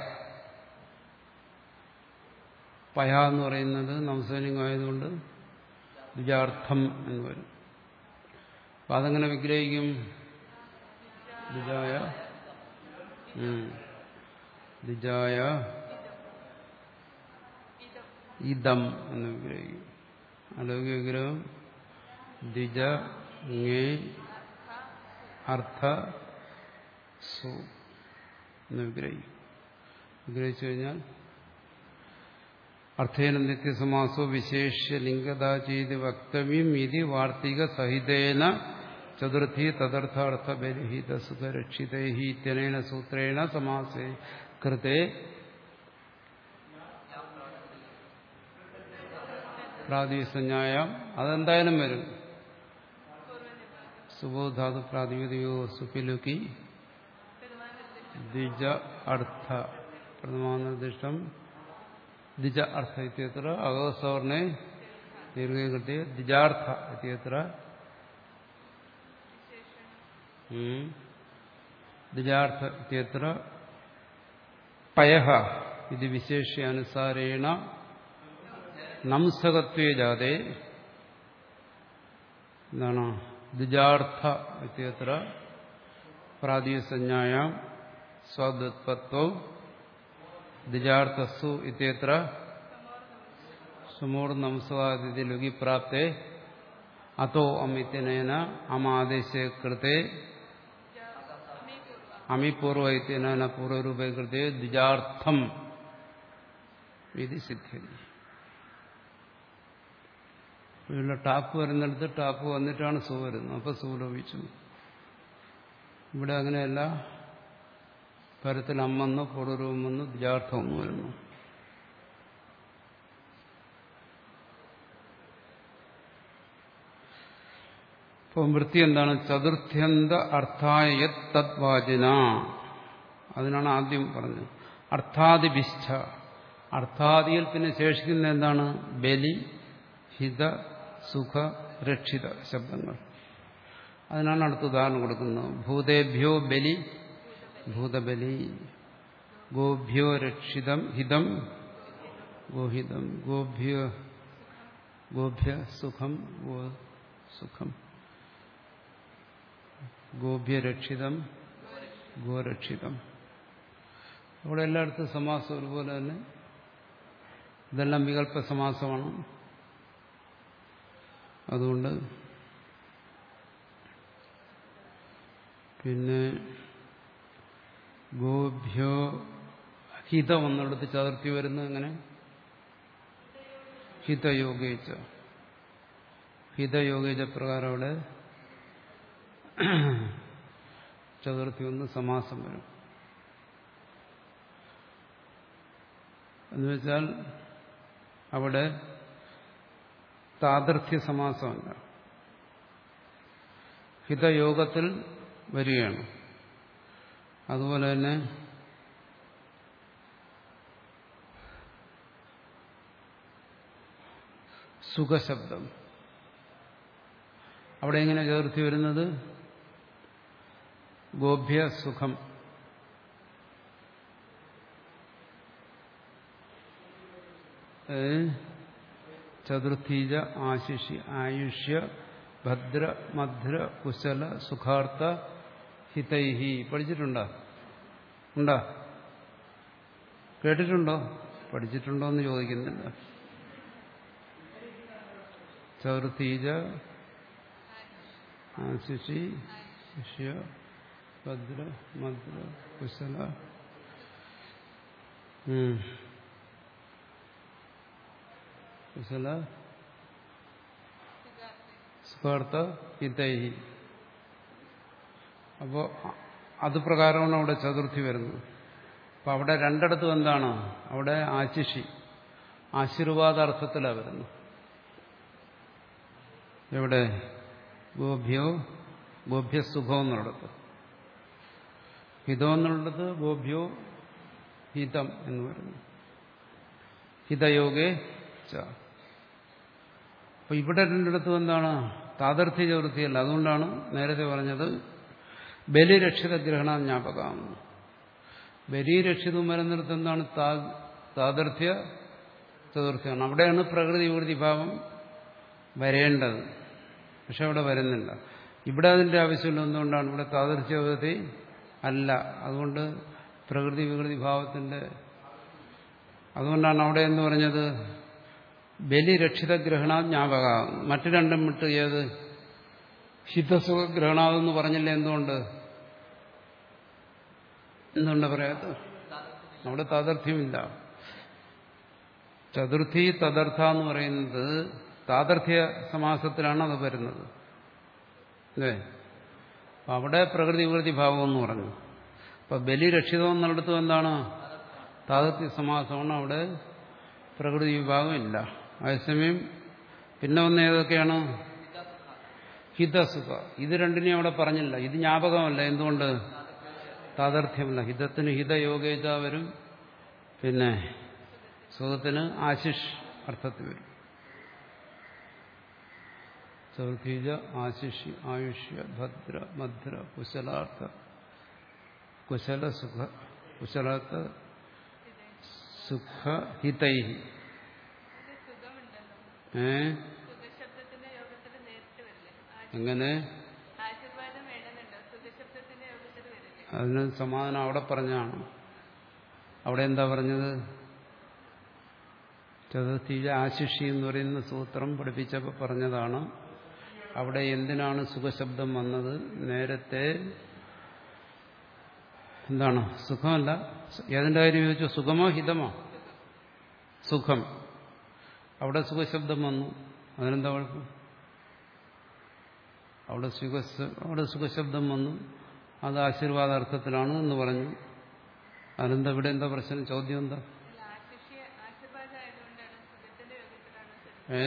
പയ എന്ന് പറയുന്നത് നവസൈനികമായതുകൊണ്ട് ദ്വിജാർത്ഥം എന്ന് വരും അപ്പം അതെങ്ങനെ വിഗ്രഹിക്കും ദ്വിജായ ദ്വിജായ ഇതം എന്ന് വിഗ്രഹിക്കും അലൗകിക വിഗ്രഹം ദ്വിജ ങേ അർത്ഥ സു എന്ന് വിഗ്രഹിക്കും വിഗ്രഹിച്ചു കഴിഞ്ഞാൽ അർത്ഥേന നിത്യസമാസോ വിശേഷ്യ ലിംഗതാ ചെയ്ത് വക്തവ്യം ഇതി വാർത്തിക സഹിതേന ചതുർത്ഥി തദർത്ഥാർത്ഥ ബലിഹിത സുഖരക്ഷിതൈ ഇത്യനേന സൂത്രേണ സമാസേ കൃതേ പ്രാതിസഞ്ജായ അതെന്തായാലും വരും സുബോധാതു പ്രാതിപതികോ സുഖിലുക്കി ദ്വിജ അർത്ഥ പ്രഥമാനിർദ്ദിഷ്ടം ദ്വിജ അർത്ഥ ഇത്യത്ര അകസവർണെ ദീർഘകൃത്യ ദ്വിജാർത്ഥ ഇത്യത്ര ദ്വിജാർത്ഥ ഇത്യത്ര പയഹ ഇത് വിശേഷ്യാനുസാരേണ നംസകത്വേ ജാതേ എന്താണ് ദ്വിജാർത്ഥ ഇത്യത്ര പ്രാതിസഞ്ജായ സ്വാദുത്പത്വം ദ്വിജാർത്ഥസു ഇത്യത്ര സുമൂർ നംസകാദിതി ലുഗി പ്രാപ്തേ അതോ അമിത്യനേന അമാദേശേ കൃത്തെ അമിപൂർവ ഇത്യനേന പൂർവരൂപേ കൃത്തെ ദ്വിജാർത്ഥം ഇത് സിദ്ധ്യതി ഇവിടെ ടാപ്പ് വരുന്നിടത്ത് ടാപ്പ് വന്നിട്ടാണ് സൂ വരുന്നത് അപ്പൊ സൂ ലോപിച്ചു ഇവിടെ അങ്ങനെയല്ല പരത്തിൽ അമ്മെന്നോ പൂർവ്വരൂപം വന്നു ദ്വിജാർത്ഥം ഒന്ന് വരുന്നു ഇപ്പം വൃത്തി എന്താണ് ചതുർത്ഥ്യന്ത അർത്ഥായ തദ്വാചന അതിനാണ് ആദ്യം പറഞ്ഞത് അർത്ഥാദിഭിഷ്ഠ അർത്ഥാദിയിൽ പിന്നെ ശേഷിക്കുന്ന എന്താണ് ബലി ഹിത സുഖ രക്ഷിത ശബ്ദങ്ങൾ അതിനാണ് അടുത്ത ഉദാഹരണം കൊടുക്കുന്നത് ഭൂതേഭ്യോ ബലി ഭൂതബലി ഗോഭ്യോ രക്ഷിതം ഹിതം ഗോഹിതം ഗോഭ്യോ ഗോഭ്യ സുഖം ഗോ സുഖം ഗോഭ്യരക്ഷിതം ഗോരക്ഷിതം അവിടെ എല്ലായിടത്തും സമാസം ഒരുപോലെ തന്നെ ഇതെല്ലാം വികല്പ സമാസമാണ് അതുകൊണ്ട് പിന്നെ ഗോഭ്യോ ഹിതം എന്നുള്ളത് ചതുർത്ഥി വരുന്നത് എങ്ങനെ ഹിതയോഗേച്ച ഹിതയോഗേജ പ്രകാരം അവിടെ ചതുർത്ഥി ഒന്ന് സമാസം വരും എന്നുവെച്ചാൽ അവിടെ താതർത്ഥ്യ സമാസമല്ല ഹിതയോഗത്തിൽ വരികയാണ് അതുപോലെ തന്നെ സുഖശബ്ദം അവിടെ എങ്ങനെ ചേർത്തി വരുന്നത് ഗോഭ്യ സുഖം ചതുർത്ഥീജ ആശിഷി ആയുഷ്യ ഭദ്ര മധ്ര കുശല സുഖാർത്ഥ ഹിതൈഹി പഠിച്ചിട്ടുണ്ടോ ഉണ്ടോ കേട്ടിട്ടുണ്ടോ പഠിച്ചിട്ടുണ്ടോ എന്ന് ചോദിക്കുന്നില്ല ചതുർത്ഥീജ ആശിഷി ശിഷ്യ ഭദ്ര മദ്ര കുശല കുശല സുഖാർത്ഥ ഹിതൈഹി അപ്പോൾ അത് പ്രകാരമാണ് അവിടെ ചതുർത്ഥി വരുന്നത് അപ്പം അവിടെ രണ്ടിടത്തും എന്താണ് അവിടെ ആശിഷി ആശീർവാദാർത്ഥത്തിലാണ് വരുന്നത് എവിടെ ഗോഭ്യോ ഗോഭ്യസുഖം എന്നുള്ളത് ഹിതം എന്നുള്ളത് ഗോഭ്യോ ഹിതം എന്ന് പറയുന്നു ഹിതയോഗേ ച അപ്പൊ ഇവിടെ രണ്ടിടത്തും എന്താണ് താതർത്ഥ്യ ചതുർത്ഥിയല്ല അതുകൊണ്ടാണ് നേരത്തെ പറഞ്ഞത് ബലിരക്ഷിത ഗ്രഹണ ജ്ഞാപകമാണ് ബലിരക്ഷിതവും വരുന്നിടത്ത് എന്താണ് താതർത്ഥ്യ ചതുർത്ഥിയാണ് അവിടെയാണ് പ്രകൃതി വികൃതി ഭാവം വരേണ്ടത് പക്ഷെ അവിടെ വരുന്നില്ല ഇവിടെ അതിന്റെ ആവശ്യമില്ല എന്തുകൊണ്ടാണ് ഇവിടെ താതൃശ്യവതി അല്ല അതുകൊണ്ട് പ്രകൃതി വികൃതി ഭാവത്തിന്റെ അതുകൊണ്ടാണ് അവിടെ എന്ന് പറഞ്ഞത് ബലിരക്ഷിത ഗ്രഹണ ജ്ഞാപക മറ്റു രണ്ടും വിട്ട് ഏത് ഹിതസുഖ ഗ്രഹണാതെന്ന് പറഞ്ഞില്ല എന്തുകൊണ്ട് എന്തുകൊണ്ട് പറയാത്ത അവിടെ താതർത്ഥ്യമില്ല ചതുർത്ഥി തദർത്ഥ എന്ന് പറയുന്നത് താതർത്ഥ്യ സമാസത്തിലാണ് അത് വരുന്നത് അല്ലേ അപ്പൊ അവിടെ പ്രകൃതി വികൃതി ഭാവം എന്ന് പറഞ്ഞു അപ്പൊ ബലി രക്ഷിതം എന്നുള്ളിടത്തും എന്താണ് താതർത്ഥ്യ സമാസമാണ് അവിടെ പ്രകൃതി വിഭാഗം ഇല്ല അതേസമയം പിന്നെ ഒന്ന് ഏതൊക്കെയാണ് ഹിതസുഖ ഇത് രണ്ടിനെയും അവിടെ പറഞ്ഞില്ല ഇത് ജ്ഞാപകമല്ല എന്തുകൊണ്ട് താതർത്ഥ്യമല്ല ഹിതത്തിന് ഹിതയോഗേജ വരും പിന്നെ സുഖത്തിന് ആശിഷ് അർത്ഥത്തിൽ വരും ചതുർത്ഥീജ ആശിഷി ആയുഷ്യ ഭദ്ര മധ്ര കുശലാർത്ഥ കുശല സുഖ കുശലാർത്ഥ സുഖ ഹിതൈ ഏ എങ്ങനെ അതിന് സമാധാനം അവിടെ പറഞ്ഞാണ് അവിടെ എന്താ പറഞ്ഞത് ചതുർത്ഥീജ ആശിഷി എന്ന് പറയുന്ന സൂത്രം പഠിപ്പിച്ചപ്പോൾ പറഞ്ഞതാണ് അവിടെ എന്തിനാണ് സുഖശബ്ദം വന്നത് നേരത്തെ എന്താണ് സുഖമല്ല ഏതിൻ്റെ കാര്യം ചോദിച്ചു സുഖമോ ഹിതമോ സുഖം അവിടെ സുഖശബ്ദം വന്നു അതിനെന്താ കുഴപ്പം അവിടെ സുഖ അവിടെ സുഖശബ്ദം വന്നു അത് ആശീർവാദാർത്ഥത്തിലാണ് എന്ന് പറഞ്ഞു അതിനെന്താ ഇവിടെ എന്താ പ്രശ്നം ചോദ്യം എന്താ ഏ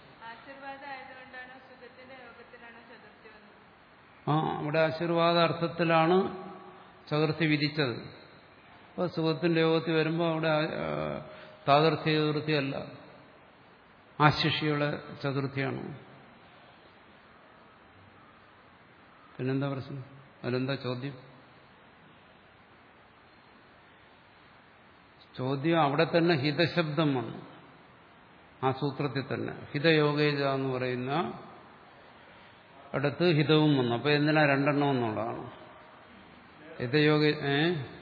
ആ അവിടെ ആശീർവാദാർത്ഥത്തിലാണ് ചതുർത്ഥി വിധിച്ചത് അപ്പോൾ സുഖത്തിന്റെ യോഗത്തിൽ വരുമ്പോൾ അവിടെ താതർത്ഥ്യ ചതുർത്ഥിയല്ല ആശിഷിയുള്ള ചതുർത്ഥിയാണ് പിന്നെന്താ പ്രശ്നം അതിലെന്താ ചോദ്യം ചോദ്യം അവിടെ തന്നെ ഹിതശബ്ദം വന്നു ആ സൂത്രത്തിൽ തന്നെ ഹിതയോഗേജ എന്ന് പറയുന്ന അടുത്ത് ഹിതവും വന്നു അപ്പൊ എന്തിനാ രണ്ടെണ്ണം എന്നുള്ളതാണ് ഹിതയോഗ ഏ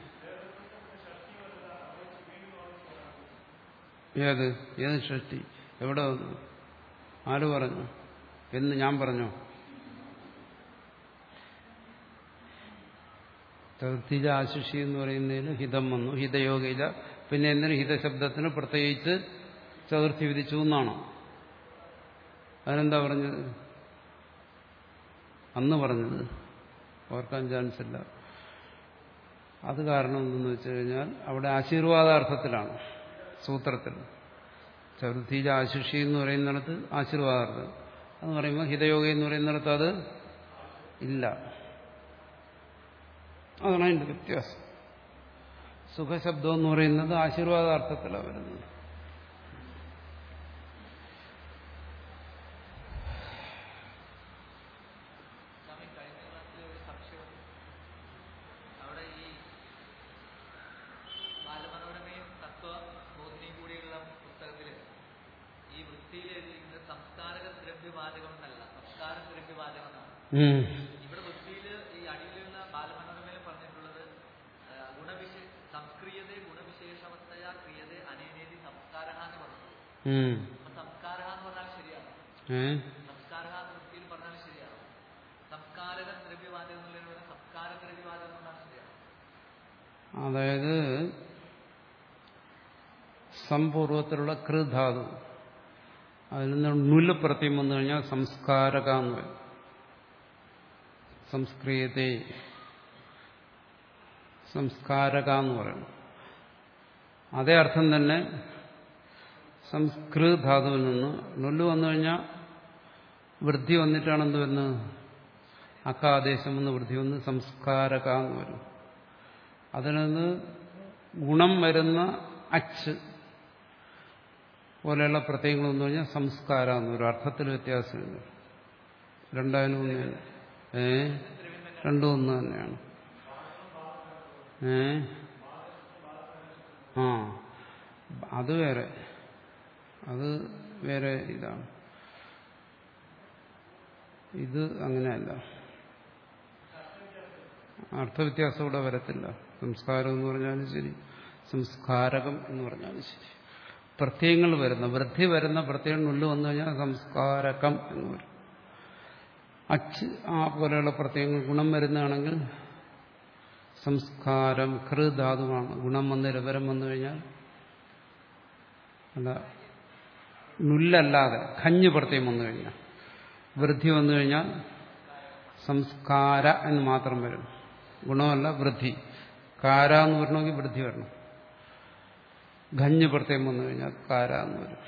ഏത് ഏത് ഷഷ്ടി എവിടെ വന്നു ആര് പറഞ്ഞു എന്ന് ഞാൻ പറഞ്ഞു ചതുർത്ഥിജ ആശിഷി എന്ന് പറയുന്നതിന് ഹിതം വന്നു ഹിതയോഗിജ പിന്നെ എന്തിനു ഹിതശബ്ദത്തിന് പ്രത്യേകിച്ച് ചതുർത്ഥി വിധിച്ചു എന്നാണോ അതിനെന്താ പറഞ്ഞത് അന്ന് പറഞ്ഞത് ഓർക്കാൻ ചാൻസ് ഇല്ല അത് കാരണം എന്തെന്ന് വെച്ച് കഴിഞ്ഞാൽ അവിടെ ആശീർവാദാർത്ഥത്തിലാണ് സൂത്രത്തിൽ ചതുർത്ഥിയിലെ ആശുഷി എന്ന് പറയുന്നിടത്ത് ആശീർവാദാർത്ഥം എന്ന് പറയുമ്പോൾ ഹിതയോഗ എന്ന് പറയുന്നിടത്ത് അത് ഇല്ല അതാണ് അതിൻ്റെ വ്യത്യാസം സുഖശബ്ദം എന്ന് പറയുന്നത് ആശീർവാദാർത്ഥത്തിലാണ് വരുന്നത് സ്വാമി കഴിഞ്ഞ ക്ലാസ്സിൽ ഒരു സംശയം അവിടെ ഈ ബാലമനോരമയും തത്വബോധിനിയും കൂടിയുള്ള പുസ്തകത്തിൽ ഈ വൃത്തിയിൽ എഴുതിയിരിക്കുന്നത് സംസ്കാരക ദ്രവ്യവാചകം എന്നല്ല സംസ്കാര ദ്രവ്യവാചകം എന്നാണ് ഉം. ഇവിടെ വൃത്തിയിൽ ഈ അടിയിലുള്ള ബാലമനോരമയിൽ പറഞ്ഞിട്ടുള്ളത് ആ, ഗുണവിശേ സംസ്ക്രിയത ഗുണവിശേഷവസ്ഥയ ക്രിയത അനേനേതി സംസ്കാര എന്ന് പറഞ്ഞു ഉം. അപ്പൊ സംസ്കാര എന്ന് പറഞ്ഞാൽ ശരിയാണ് ഏ സംസ്കാര എന്ന് വൃത്തിയിൽ പറഞ്ഞാൽ ശരിയാണ് സംസ്കാരക ദ്രവ്യവാചകം എന്നുള്ളതിന് പകരം സംസ്കാര ദ്രവ്യവാചകം എന്ന് പറഞ്ഞാൽ ശരിയാണ് അതായത് സംപൂർവത്തിലുള്ള കൃധാതു അതിൽ നിന്ന് നുല് പ്രത്യം വന്നു കഴിഞ്ഞാൽ സംസ്കാരക എന്ന് വരും സംസ്കൃയത്തെ സംസ്കാരക എന്ന് പറയുന്നു അതേ അർത്ഥം തന്നെ സംസ്കൃത ധാതുവിൽ നിന്ന് നുല്ല് വന്നു കഴിഞ്ഞാൽ വൃദ്ധി വന്നിട്ടാണ് എന്ത് വരുന്നത് അക്കാദേശം എന്ന് വൃദ്ധി വന്ന് സംസ്കാരക എന്ന് വരും അതിൽ നിന്ന് ഗുണം വരുന്ന അച്ച് പോലെയുള്ള പ്രത്യയങ്ങൾ എന്ന് പറഞ്ഞാൽ സംസ്കാരം എന്ന് ഒരു അർത്ഥത്തിൽ വ്യത്യാസമില്ല രണ്ടായാലും ഒന്ന് തന്നെ. ഏ രണ്ടും ഒന്ന് തന്നെയാണ് ഏ ആ അത് വേറെ അത് വേറെ ഇതാണ് ഇത് അങ്ങനെയല്ല അർത്ഥവ്യത്യാസം ഇവിടെ വരത്തില്ല സംസ്കാരം എന്ന് പറഞ്ഞാലും ശരി സംസ്കാരകം എന്ന് പറഞ്ഞാലും ശരി പ്രത്യയങ്ങൾ വരുന്ന വൃദ്ധി വരുന്ന പ്രത്യയം ഉള്ളു വന്നു കഴിഞ്ഞാൽ സംസ്കാരകം എന്ന് വരും അച്ച് ആ പോലെയുള്ള പ്രത്യയങ്ങൾ ഗുണം വരുന്നതാണെങ്കിൽ സംസ്കാരം ഹൃധാതുവാണ് ഗുണം വന്ന് രവരം വന്നു കഴിഞ്ഞാൽ അല്ല നുല്ലല്ലാതെ ഖഞ്ഞ് പ്രത്യയം വന്നു കഴിഞ്ഞാൽ വൃദ്ധി വന്നു കഴിഞ്ഞാൽ സംസ്കാര എന്ന് മാത്രം വരും ഗുണമല്ല വൃദ്ധി കാര എന്ന് വരണമെങ്കിൽ വൃദ്ധി വരണം ഖഞ്ഞ് പ്രത്യയം വന്നു കഴിഞ്ഞാൽ കാര എന്ന് വരും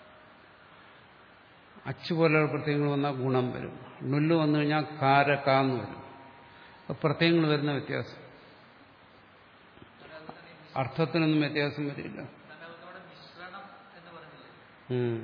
അച്ചു പോലെയുള്ള പ്രത്യയങ്ങൾ വന്നാൽ ഗുണം വരും നുല്ല് വന്നു കഴിഞ്ഞാൽ കാര കാന്ന് വരും അപ്പൊ പ്രത്യയങ്ങൾ വരുന്ന വ്യത്യാസം അർത്ഥത്തിനൊന്നും വ്യത്യാസം വരില്ല തന്നെ അവിടെ മിശ്രണം എന്ന് പറഞ്ഞില്ലേ ഉം.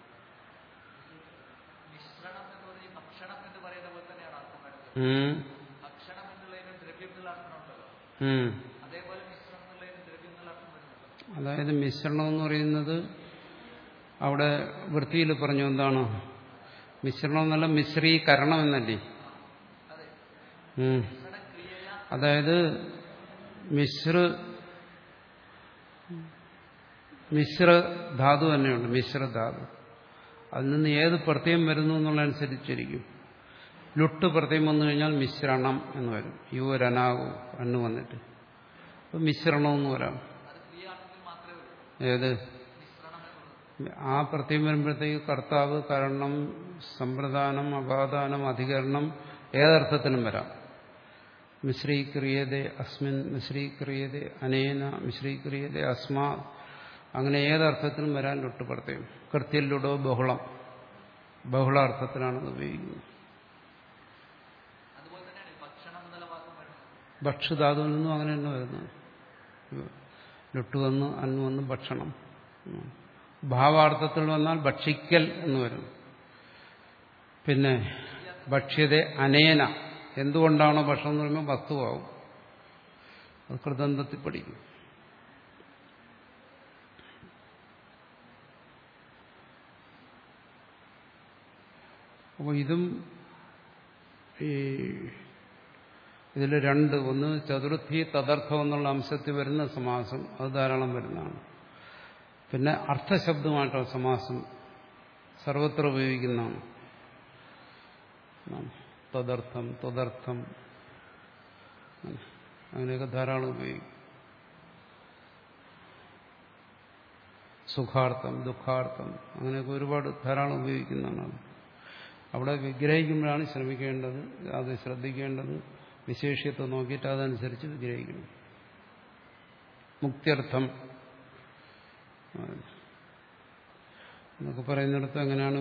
മിശ്രണം എന്ന് പറഞ്ഞ് ഭക്ഷണം എന്ന് പറയുന്ന പോലെ തന്നെയാണ് അർത്ഥം വരുന്നത് ഉം. ഭക്ഷണം എന്നുള്ളതിന് ദ്രവ്യം എന്നുള്ള അർത്ഥമുണ്ടല്ലോ ഉം. അതേപോലെ മിശ്രണം എന്നുള്ളതിന് ദ്രവ്യം എന്നുള്ള അർത്ഥം വരുന്നുണ്ടല്ലോ അതായത് മിശ്രണം എന്ന് പറയുന്നത് അവിടെ വൃത്തിയിൽ പറഞ്ഞു എന്താണ് മിശ്രണം എന്നല്ല മിശ്രീകരണം എന്നല്ലേ അതെ ഉം. മിശ്രണം ക്രിയയ അതായത് മിശ്ര മിശ്ര ധാതു തന്നെയുണ്ട് മിശ്രധാതു അതിൽ നിന്ന് ഏത് പ്രത്യയം വരുന്നു എന്നുള്ളതനുസരിച്ചിരിക്കും ലുട്ട് പ്രത്യയം വന്നു കഴിഞ്ഞാൽ മിശ്രണം എന്ന് വരും യു രനാവു എന്ന് വന്നിട്ട് അപ്പം മിശ്രണം എന്ന് വരാം അത് ക്രിയാർത്ഥത്തിൽ മാത്രമേ ഉള്ളൂ ഏത് മിശ്രണം എന്നുള്ളത് ആ പ്രത്യം വരുമ്പോഴത്തേക്ക് കർത്താവ് കരണം സമ്പ്രദാനം അപാദാനം അധികരണം ഏതർത്ഥത്തിനും വരാം മിശ്രീക്രിയതേ അസ്മിൻ മിശ്രീക്രിയതേ അനേന മിശ്രീക്രിയതേ അസ്മാ അങ്ങനെ ഏതർത്ഥത്തിനും വരാൻ ലൊട്ട് പ്രത്യം കൃത്യല്ലുടോ ബഹുളം ബഹുളാർത്ഥത്തിലാണ് അത് ഉപയോഗിക്കുന്നത് അതുപോലെ തന്നെയാണ് ഈ ഭക്ഷണം എന്നുള്ള വാക്കും വരുന്നത് ഭക്ഷ്യധാതുവിൽ നിന്നും അങ്ങനെ തന്നെ വരുന്നത് ലൊട്ട് വന്ന് അന്ന് വന്ന് ഭക്ഷണം ഉം. ഭാവാർത്ഥത്തിൽ വന്നാൽ ഭക്ഷിക്കൽ എന്ന് വരും പിന്നെ ഭക്ഷ്യത അനേന എന്തുകൊണ്ടാണോ ഭക്ഷണം എന്ന് പറയുമ്പോൾ വസ്തുവാകും അത് കൃതന്ധത്തിൽ പഠിക്കും അപ്പോൾ ഇതും ഈ ഇതിൽ രണ്ട് ഒന്ന് ചതുർത്ഥി തദർത്ഥം എന്നുള്ള അംശത്തിൽ വരുന്ന സമാസം അത് ധാരാളം വരുന്നതാണ് പിന്നെ അർത്ഥശബ്ദമായിട്ടുള്ള സമാസം സർവത്ര ഉപയോഗിക്കുന്നതാണ് തദർത്ഥം തദർത്ഥം അങ്ങനെയൊക്കെ ധാരാളം ഉപയോഗിക്കും സുഖാർത്ഥം ദുഃഖാർത്ഥം അങ്ങനെയൊക്കെ ഒരുപാട് ധാരാളം ഉപയോഗിക്കുന്നതാണ് അത്. അവിടെ വിഗ്രഹിക്കുമ്പോഴാണ് ശ്രമിക്കേണ്ടത് അത് ശ്രദ്ധിക്കേണ്ടത് വിശേഷ്യത്തെ നോക്കിയിട്ട് അതനുസരിച്ച് വിഗ്രഹിക്കണം മുക്തിയർത്ഥം ആ. എന്നൊക്കെ പറയുന്നിടത്ത് അങ്ങനെയാണ്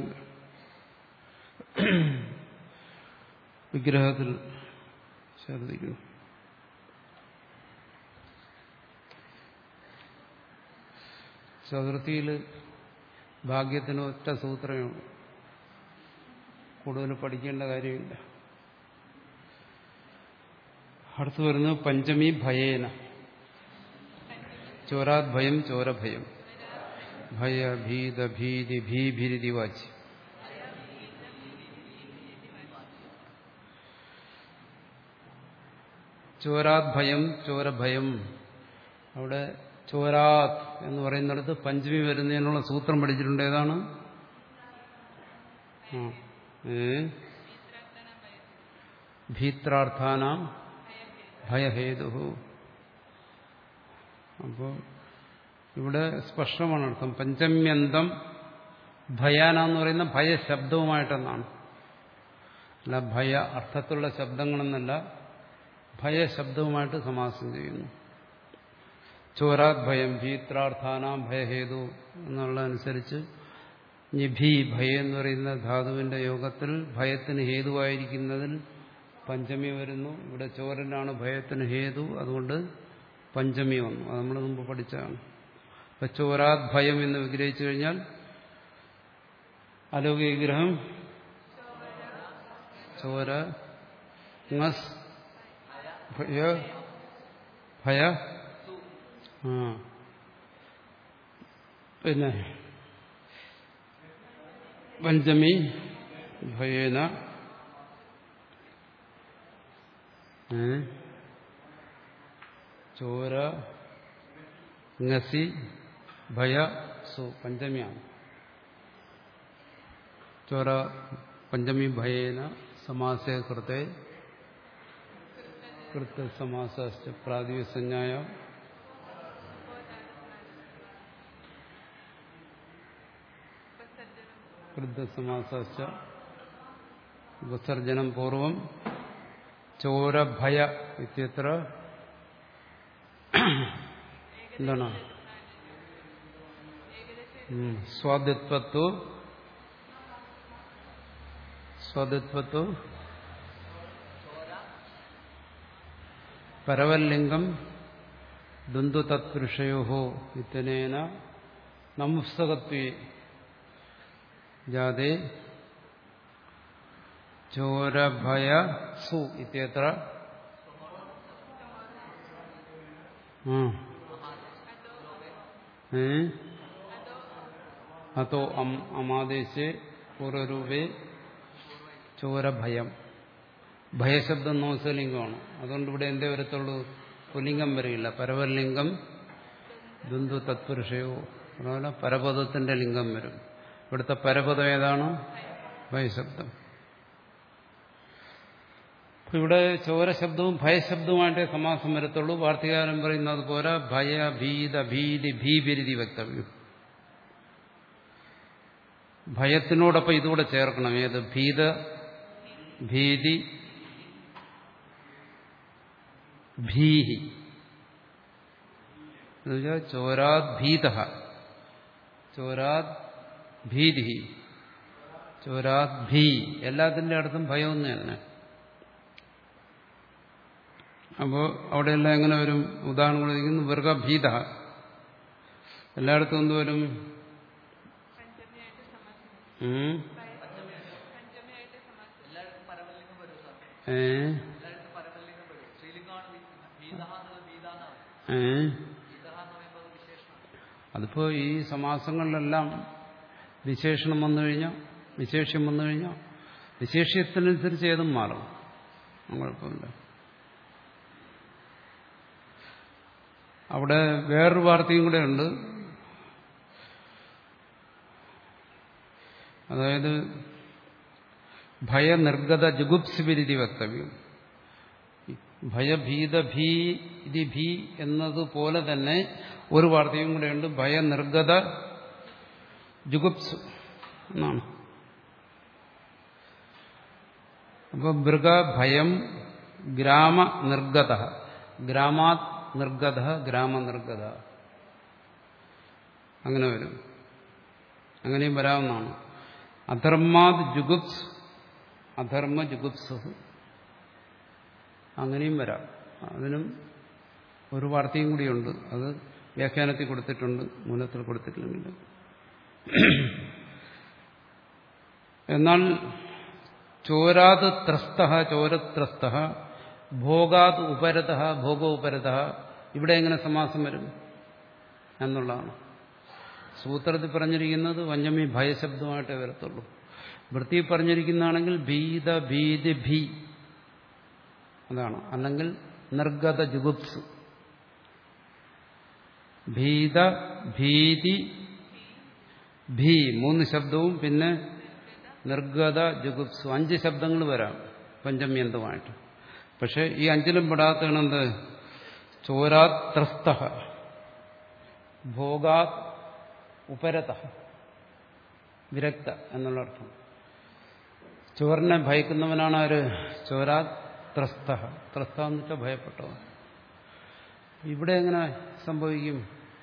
വിഗ്രഹത്തിൽ ശ്രദ്ധിക്കുന്നത് ചതുർത്ഥിയിൽ ഭാഗ്യത്തിന് ഒറ്റ സൂത്രമേ ഉള്ളൂ കൂടുതൽ പഠിക്കേണ്ട കാര്യമില്ല അടുത്ത് വരുന്നത് പഞ്ചമി ഭയേന ചോരാത് ഭയം ചോരഭയം ഭയ ഭീത ഭീതി ഭീഭിരിതി വാച്ച് ചോരാത് ഭയം ചോരഭയം അവിടെ ചോരാത് എന്ന് പറയുന്നിടത്ത് പഞ്ചമി വരുന്നതിനുള്ള സൂത്രം പഠിച്ചിട്ടുണ്ട് ഏതാണ് ആ. ഏ ഭീത്രാർത്ഥാനാം ഭയഹേതു അപ്പോൾ ഇവിടെ സ്പഷ്ടമാണ് അർത്ഥം പഞ്ചമ്യന്തം ഭയാന എന്ന് പറയുന്ന ഭയശബ്ദവുമായിട്ടെന്നാണ് അല്ല ഭയ അർത്ഥത്തിലുള്ള ശബ്ദങ്ങളെന്നല്ല ഭയശബ്ദവുമായിട്ട് സമാസം ചെയ്യുന്നു ചോരാത് ഭയം ഭീത്രാർത്ഥാനാം ഭയഹേതു എന്നുള്ളതനുസരിച്ച് നിഭി ഭയ എന്ന് പറയുന്ന ധാതുവിന്റെ യോഗത്തിൽ ഭയത്തിന് ഹേതുവായിരിക്കുന്നതിൽ പഞ്ചമി വരുന്നു ഇവിടെ ചോരനാണ് ഭയത്തിന് ഹേതു അതുകൊണ്ട് പഞ്ചമി വന്നു അത് നമ്മൾ മുമ്പ് പഠിച്ചതാണ് അപ്പൊ ചോരാത് ഭയം എന്ന് വിഗ്രഹിച്ചു കഴിഞ്ഞാൽ അലൗകിക വിഗ്രഹം ചോര ngസ് ഭയ ഭയ ആ പിന്നെ പഞ്ചമി ഭയേന ഏ? ചോര ngസി ഭയ സു പഞ്ചമിയാണ് ചോര പഞ്ചമി ഭയേന സമാസേ കൃത്തെ കൃത്യസമാസ പ്രാതിസഞ്ജായ കൃത്യസമാസ വിസർജനം പൂർവം ചോരഭയ ഇത്യത്ര എന്താണ് ഉം. സ്വാദിത്വത്വ സ്വാദിത്വത്വ പരവല്ലിംഗം ദുന്ദു തത്പുരുഷയോ ഇത്തനേന നംസകത്വേ ജാതേ ചോരഭയ സു ഇത്യത്ര ആ. ഏ? അതോ അം അമാദേശേ പൂർവരൂപേ ചോരഭയം ഭയശബ്ദം നോസലിംഗമാണ് അതുകൊണ്ട് ഇവിടെ എന്തേ വരത്തുള്ളൂ പുല്ലിംഗം വരില്ല പരവലിംഗം ദുന്ദു തത്പുരുഷയോ അതുപോലെ പരപദത്തിന്റെ ലിംഗം വരും ഇവിടുത്തെ പരപദം ഏതാണ് ഭയശബ്ദം അപ്പൊ ഇവിടെ ചോരശബ്ദവും ഭയശബ്ദവുമായിട്ടേ സമാസം വരത്തുള്ളൂ വാർത്തകാരൻ പറയുന്നത് പോലെ ഭയ ഭീത ഭീതി ഭീപിരിതി വക്തവ്യം ഭയത്തിനോടൊപ്പം ഇതുകൂടെ ചേർക്കണം ഏത് ഭീത ഭീതി ഭീഹി എന്നുവെച്ചാൽ ചോരാത് ഭീത ചോരാത് ഭീതി ചോരാത് ഭീ എല്ലാത്തിൻ്റെ അടുത്തും ഭയം ഒന്ന് തന്നെ അപ്പോൾ അവിടെയെല്ലാം എങ്ങനെ വരും ഉദാഹരണങ്ങൾ ഇരിക്കുന്നു വർഗഭീത എല്ലായിടത്തും എന്ത് വരും ഉം? എല്ലായിടത്തും പരമലിംഗം വരും സാർ ഏ എല്ലായിടത്തും പരമലിംഗം വരും ശ്രീലിംഗമാണ് ഭീത എന്നുള്ളത് ഭീത എന്നാണ് ഏ ഭീത എന്ന് പറയുമ്പോൾ അത് വിശേഷമാണ് അതിപ്പോ ഈ സമാസങ്ങളിലെല്ലാം വിശേഷണം വന്നു കഴിഞ്ഞാൽ വിശേഷ്യം വന്നു കഴിഞ്ഞാൽ വിശേഷ്യത്തിനനുസരിച്ച് ഏതും മാറും അത് കുഴപ്പമില്ല അവിടെ വേറൊരു വാർത്തയും കൂടെ ഉണ്ട് അതായത് ഭയനിർഗത ജുഗുപ്സിപിരിതി വക്തവ്യം ഭയഭീത ഭീതി ഭീ എന്നതുപോലെ തന്നെ ഒരു വാർത്തയും കൂടെയുണ്ട് ഭയനിർഗത ജുഗുപ്സ് എന്നാണ് അപ്പോൾ മൃഗ ഭയം ഗ്രാമ നിർഗത ഗ്രാമാത് നിർഗത ഗ്രാമനിർഗത അങ്ങനെ വരും അങ്ങനെയും വരാവുന്നതാണ് അധർമാത് ജുഗുപ്സ് അധർമ്മ ജുഗുപ്സ് അങ്ങനെയും വരാം അതിനും ഒരു വാർത്തയും കൂടിയുണ്ട് അത് വ്യാഖ്യാനത്തിൽ കൊടുത്തിട്ടുണ്ട് മൂലത്തിൽ കൊടുത്തിട്ടില്ലെങ്കിൽ എന്നാൽ ചോരാത് ത്രസ്ത ചോരത്രസ്ത ഭോഗാത് ഉപരത ഭോഗോപരത ഇവിടെ എങ്ങനെ സമാസം വരും എന്നുള്ളതാണ് സൂത്രത്തിൽ പറഞ്ഞിരിക്കുന്നത് വഞ്ചമി ഭയശബ്ദമായിട്ടേ വരത്തുള്ളൂ വൃത്തി പറഞ്ഞിരിക്കുന്നതാണെങ്കിൽ ഭീത ഭീതി ഭീ അതാണ് അല്ലെങ്കിൽ നിർഗത ജുഗുപ്സ് ഭീത ഭീതി ഭീ മൂന്ന് ശബ്ദവും പിന്നെ നിർഗത ജുഗുപ്സു അഞ്ച് ശബ്ദങ്ങൾ വരാം പഞ്ചമ്യന്തമായിട്ട് പക്ഷെ ഈ അഞ്ചിലും പെടാത്തത് ചോരാത്രസ്ത ഭോഗാത് ഉപരത വിരക്ത എന്നുള്ള അർത്ഥം ചോറിനെ ഭയക്കുന്നവനാണ് ആര് ചോരാത് ത്രസ്ത ത്രസ്ത എന്ന് വെച്ചാൽ ഭയപ്പെട്ടവൻ ഇവിടെ എങ്ങനെ സംഭവിക്കും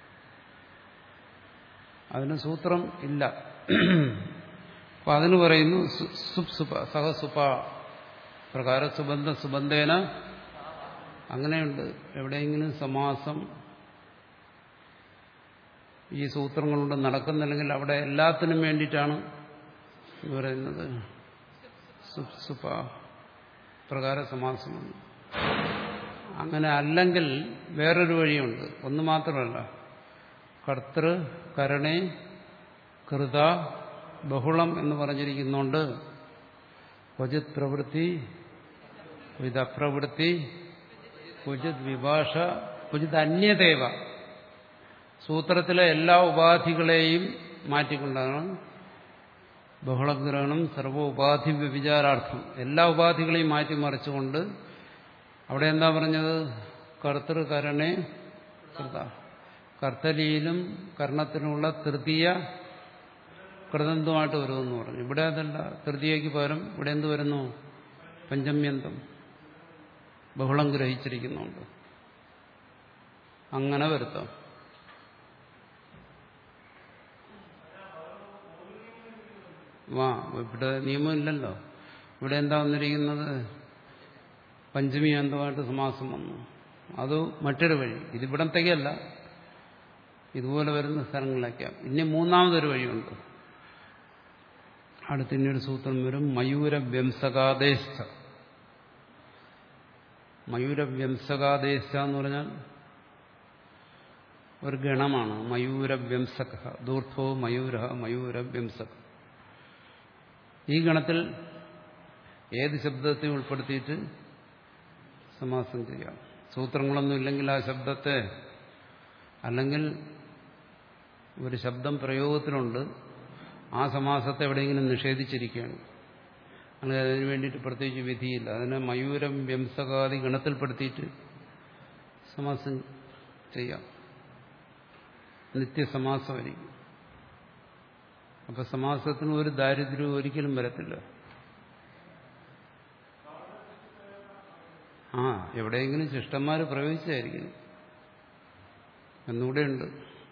അതിന് സൂത്രം ഇല്ല അപ്പൊ അതിന് പറയുന്നു സുപ്സുപ സഹസുപ പ്രകാര സുബന്ധ സുബന്ധേന അങ്ങനെയുണ്ട് എവിടെയെങ്കിലും സമാസം ഈ സൂത്രം കൊണ്ട് നടക്കുന്നില്ലെങ്കിൽ അവിടെ എല്ലാത്തിനും വേണ്ടിയിട്ടാണ് പറയുന്നത് സുപ്സുപ പ്രകാര സമാസമാണ് അങ്ങനെ അല്ലെങ്കിൽ വേറൊരു വഴിയുണ്ട് ഒന്ന് മാത്രമല്ല കർത്തൃ കരണേ കൃത ബഹുളം എന്ന് പറഞ്ഞിരിക്കുന്നുണ്ട് ക്വചിത് പ്രവൃത്തി ക്വചിത് അപ്രവൃത്തി ക്വചിത് വിഭാഷ ക്വചിത് അന്യദേവ സൂത്രത്തിലെ എല്ലാ ഉപാധികളെയും മാറ്റിക്കൊണ്ടാണ് ബഹുളഗ്രഹണം സർവ ഉപാധി വ്യഭിചാരാർത്ഥം എല്ലാ ഉപാധികളെയും മാറ്റിമറിച്ചുകൊണ്ട് അവിടെ എന്താ പറഞ്ഞത് കർത്തൃകരണേ കൃത കർത്തലിയിലും കർണത്തിനുമുള്ള തൃതീയ കൃതന്തുമായിട്ട് വരുമെന്ന് പറഞ്ഞു ഇവിടെ അതല്ല തൃതീയയ്ക്ക് പകരം ഇവിടെ എന്ത് വരുന്നു പഞ്ചമ്യന്തം ബഹുളം ഗ്രഹിച്ചിരിക്കുന്നുണ്ട് അങ്ങനെ വരുത്താം വാ ഇവിടെ നിയമമില്ലല്ലോ ഇവിടെ എന്താ വന്നിരിക്കുന്നത് പഞ്ചമി അന്തമായിട്ട് സമാസം വന്നു അത് മറ്റൊരു വഴി ഇതിവിടത്തേക്കല്ല ഇതുപോലെ വരുന്ന സ്ഥലങ്ങളിലേക്കാം ഇനി മൂന്നാമതൊരു വഴിയുണ്ട് അടുത്തിനൊരു സൂത്രം വരും മയൂര വ്യംസകാദേശ മയൂര വ്യംസകാദേശ എന്ന് പറഞ്ഞാൽ ഒരു ഗണമാണ് മയൂര വ്യംസക ദൂർധോ മയൂര മയൂര വ്യംസക ഈ ഗണത്തിൽ ഏത് ശബ്ദത്തെ ഉൾപ്പെടുത്തിയിട്ട് സമാസം ചെയ്യാം സൂത്രങ്ങളൊന്നും ഇല്ലെങ്കിൽ ആ ശബ്ദത്തെ അല്ലെങ്കിൽ ഒരു ശബ്ദം പ്രയോഗത്തിലുണ്ട് ആ സമാസത്തെ എവിടെയെങ്കിലും നിഷേധിച്ചിരിക്കുകയാണ് അങ്ങനെ അതിന് വേണ്ടിയിട്ട് പ്രത്യേകിച്ച് വിധിയില്ല അതിനെ മയൂരം വ്യംസകാദി ഗണത്തിൽപ്പെടുത്തിയിട്ട് സമാസം ചെയ്യാം നിത്യസമാസമായിരിക്കും അപ്പൊ സമാസത്തിന് ഒരു ദാരിദ്ര്യവും ഒരിക്കലും വരത്തില്ല ആ എവിടെയെങ്കിലും ശിഷ്ടന്മാർ പ്രവേശിച്ചായിരിക്കും എന്നുകൂടെയുണ്ട്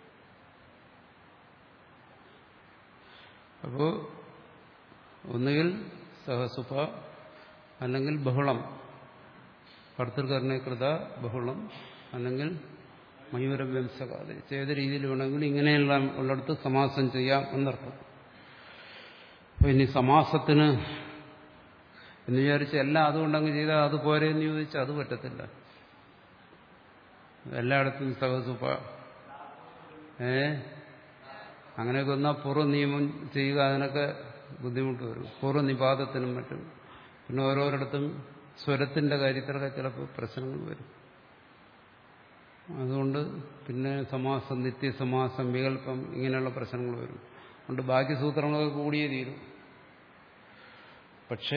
അപ്പോ ഒന്നുകിൽ സഹസുപ അല്ലെങ്കിൽ ബഹുളം കർത്തൃകർണകൃത ബഹുളം അല്ലെങ്കിൽ മയൂരവ്യംസകാതെ ഏത് രീതിയിൽ വേണമെങ്കിലും ഇങ്ങനെയുള്ള ഉള്ളിടത്ത് സമാസം ചെയ്യാം എന്നർത്ഥം അപ്പൊ ഇനി സമാസത്തിന് എന്ന് വിചാരിച്ച് എല്ലാം അതുകൊണ്ടങ്ങ് ചെയ്താൽ അത് പോരെ എന്ന് ചോദിച്ചാൽ അത് പറ്റത്തില്ല എല്ലായിടത്തും സഹസുപ ഏ അങ്ങനെയൊക്കെ വന്നാൽ പൂർവ്വ നിയമം ചെയ്യുക അതിനൊക്കെ ബുദ്ധിമുട്ട് വരും പൂർവ്വ നിപാതത്തിനും മറ്റും പിന്നെ ഓരോരിടത്തും സ്വരത്തിന്റെ കാര്യത്തിലൊക്കെ ചിലപ്പോൾ പ്രശ്നങ്ങൾ വരും അതുകൊണ്ട് പിന്നെ സമാസം നിത്യസമാസം വികല്പം ഇങ്ങനെയുള്ള പ്രശ്നങ്ങൾ വരും അതുകൊണ്ട് ബാക്കി സൂത്രങ്ങളൊക്കെ കൂടിയേ തീരും പക്ഷേ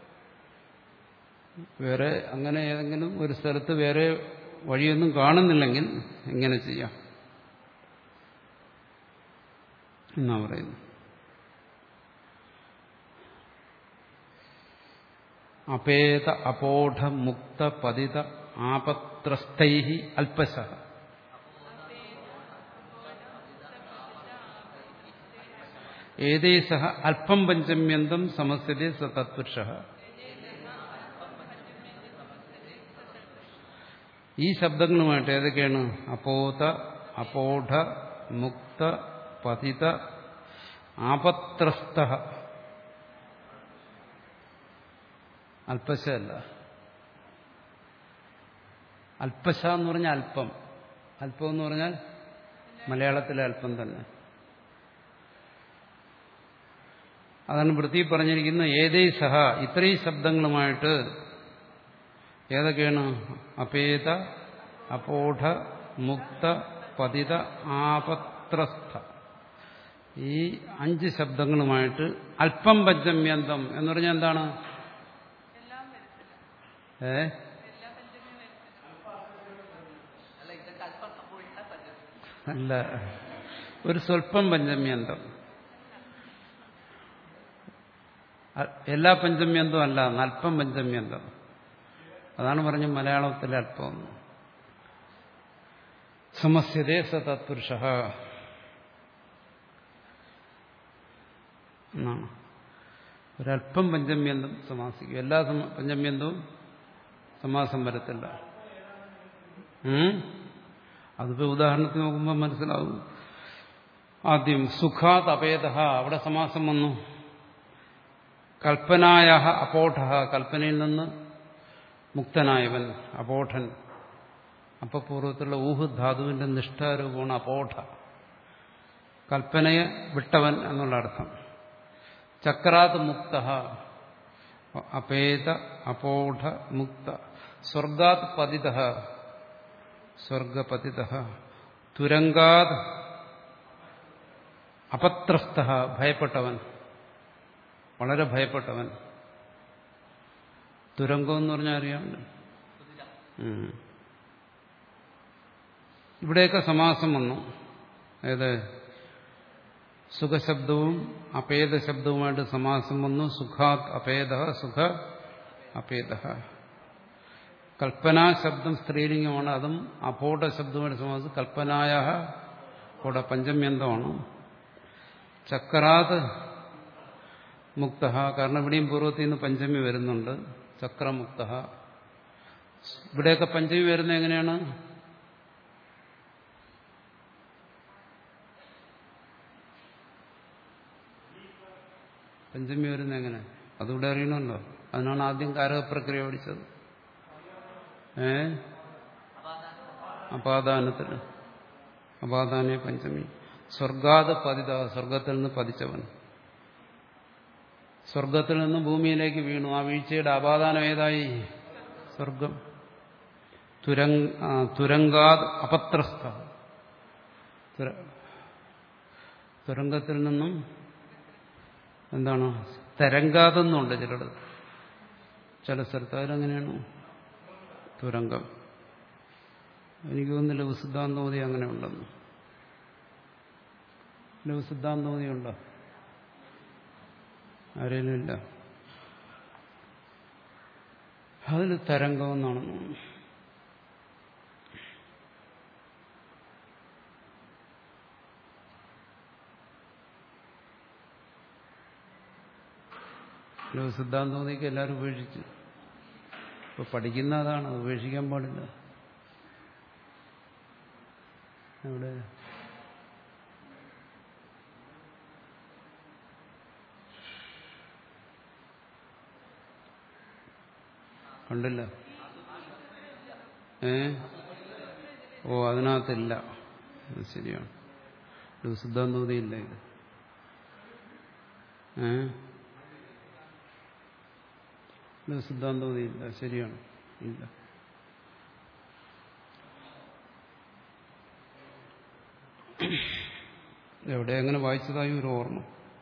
വേറെ അങ്ങനെ ഏതെങ്കിലും ഒരു സ്ഥലത്ത് വേറെ വഴിയൊന്നും കാണുന്നില്ലെങ്കിൽ ഇങ്ങനെ ചെയ്യാം എന്നാ പറയുന്നു അപേത അപോഢ മുക്ത പതിത ആപത്രസ്ഥൈ അൽപശ ഏതേ സഹ അല്പം പഞ്ചമ്യന്തം സമസ്യതേ സ തത്പുരുഷ ഈ ശബ്ദങ്ങളുമായിട്ട് ഏതൊക്കെയാണ് അപോത അപോഢ മുക്ത പതിത ആപത്രസ്ഥ അല്പശല്ല അല്പശ എന്ന് പറഞ്ഞാൽ അല്പം അല്പം എന്ന് പറഞ്ഞാൽ മലയാളത്തിലെ അല്പം തന്നെ അതാണ് വൃത്തി പറഞ്ഞിരിക്കുന്നത് ഏതേ സഹ ഇത്രയും ശബ്ദങ്ങളുമായിട്ട് ഏതൊക്കെയാണ് അപേത അപോഢ മുക്ത പതിത ആപത്രസ്ഥ ഈ അഞ്ച് ശബ്ദങ്ങളുമായിട്ട് അല്പം പഞ്ചമ്യന്തം എന്ന് പറഞ്ഞാൽ എന്താണ് ഏ അല്ല ഇതൊക്കെ അല്പം സംഭവിച്ചാൽ പറ്റും അല്ല ഒരു സ്വല്പം പഞ്ചമ്യന്തം അ- എല്ലാ പഞ്ചമ്യന്തവും അല്ല അല്പം പഞ്ചമ്യന്തം അതാണ് പറഞ്ഞ മലയാളത്തിലെ അല്പം സമസ്യതേ സ തത്പുരുഷ എന്നാണ് ഒരല്പം പഞ്ചമ്യന്തം സമാസിക്കും എല്ലാ സമ- പഞ്ചമ്യന്തവും സമാസം വരത്തില്ല ഉം? അതിപ്പോ ഉദാഹരണത്തിന് നോക്കുമ്പോൾ മനസ്സിലാവും ആദ്യം സുഖാത് അപേത അവിടെ സമാസം വന്നു കൽപ്പനായ അപോഠ കൽപ്പനയിൽ നിന്ന് മുക്തനായവൻ അപോഠൻ അപ്പൊ പൂർവ്വത്തിലുള്ള ഊഹ് ധാതുവിന്റെ നിഷ്ഠാരൂപമാണ് അപോഠ കൽപ്പനയെ വിട്ടവൻ എന്നുള്ള അർത്ഥം ചക്രാത് മുക്ത അപേത അപോഠ മുക്ത സ്വർഗാത് പതിത സ്വർഗപതിത തുരങ്കാത് അപത്രസ്ഥ ഭയപ്പെട്ടവൻ വളരെ ഭയപ്പെട്ടവൻ തുരങ്കം എന്ന് പറഞ്ഞാൽ അറിയാമല്ലോ ഉം. ഇവിടെയൊക്കെ സമാസം വന്നു ഏത് സുഖശബ്ദവും അപേദ ശബ്ദവുമായിട്ട് സമാസം വന്നു സുഖാത് അപേദ സുഖ അപേദ കൽപ്പനാ ശബ്ദം സ്ത്രീലിംഗമാണ് അതും അപോട ശബ്ദവുമായിട്ട് സമാസം കൽപ്പനായ കൂടെ പഞ്ചമ്യന്തമാണ് ചക്രാത് മുക്ത കാരണം ഇവിടെയും പൂർവ്വത്തിൽ നിന്ന് പഞ്ചമി വരുന്നുണ്ട് ചക്രമുക്ത ഇവിടെയൊക്കെ പഞ്ചമി വരുന്നത് എങ്ങനെയാണ് പഞ്ചമി വരുന്നത് എങ്ങനെ അതുകൂടെ അറിയണമല്ലോ അതിനാണ് ആദ്യം കാരകപ്രക്രിയ പഠിച്ചത് ഏ അപാദാനത്തിന് അപാദാനെ പഞ്ചമി സ്വർഗാത് പതിത സ്വർഗത്തിൽ നിന്ന് പതിച്ചവൻ സ്വർഗത്തിൽ നിന്ന് ഭൂമിയിലേക്ക് വീണു ആ വീഴ്ചയുടെ അപാദാനം ഏതായി സ്വർഗം തുരങ് ആ, തുരങ്കാത് അപത്രസ്ഥ തുര- തുരങ്കത്തിൽ നിന്നും എന്താണ് തരങ്കാതെന്നുണ്ട് ചിലത് ചില സ്ഥലത്ത് അതിലങ്ങനെയാണ് തുരങ്കം എനിക്ക് തോന്നുന്നില്ല ലഘുസിദ്ധാന്തോതി അങ്ങനെ ഉണ്ടെന്ന് ലഘുസിദ്ധാന്തോതി ഉണ്ടോ ആരേലും ഇല്ല അതിൽ തരംഗം എന്നാണ് തോന്നുന്നു. ലഘുസിദ്ധാന്തോതിക്ക് എല്ലാവരും ഉപേക്ഷിച്ചു ഇപ്പൊ പഠിക്കുന്ന അതാണ് അത് ഉപേക്ഷിക്കാൻ പാടില്ല അവിടെ കണ്ടില്ല ഏ ഓ അതിനകത്തില്ല അത് ശരിയാണ് ഇത് സിദ്ധാന്തോതിയില്ല ഇത് ഏ ഇത് സിദ്ധാന്തോതിയില്ല ശരിയാണ് ഇല്ല എവിടെ എങ്ങനെ വായിച്ചതായി ഒരു ഓർമ്മ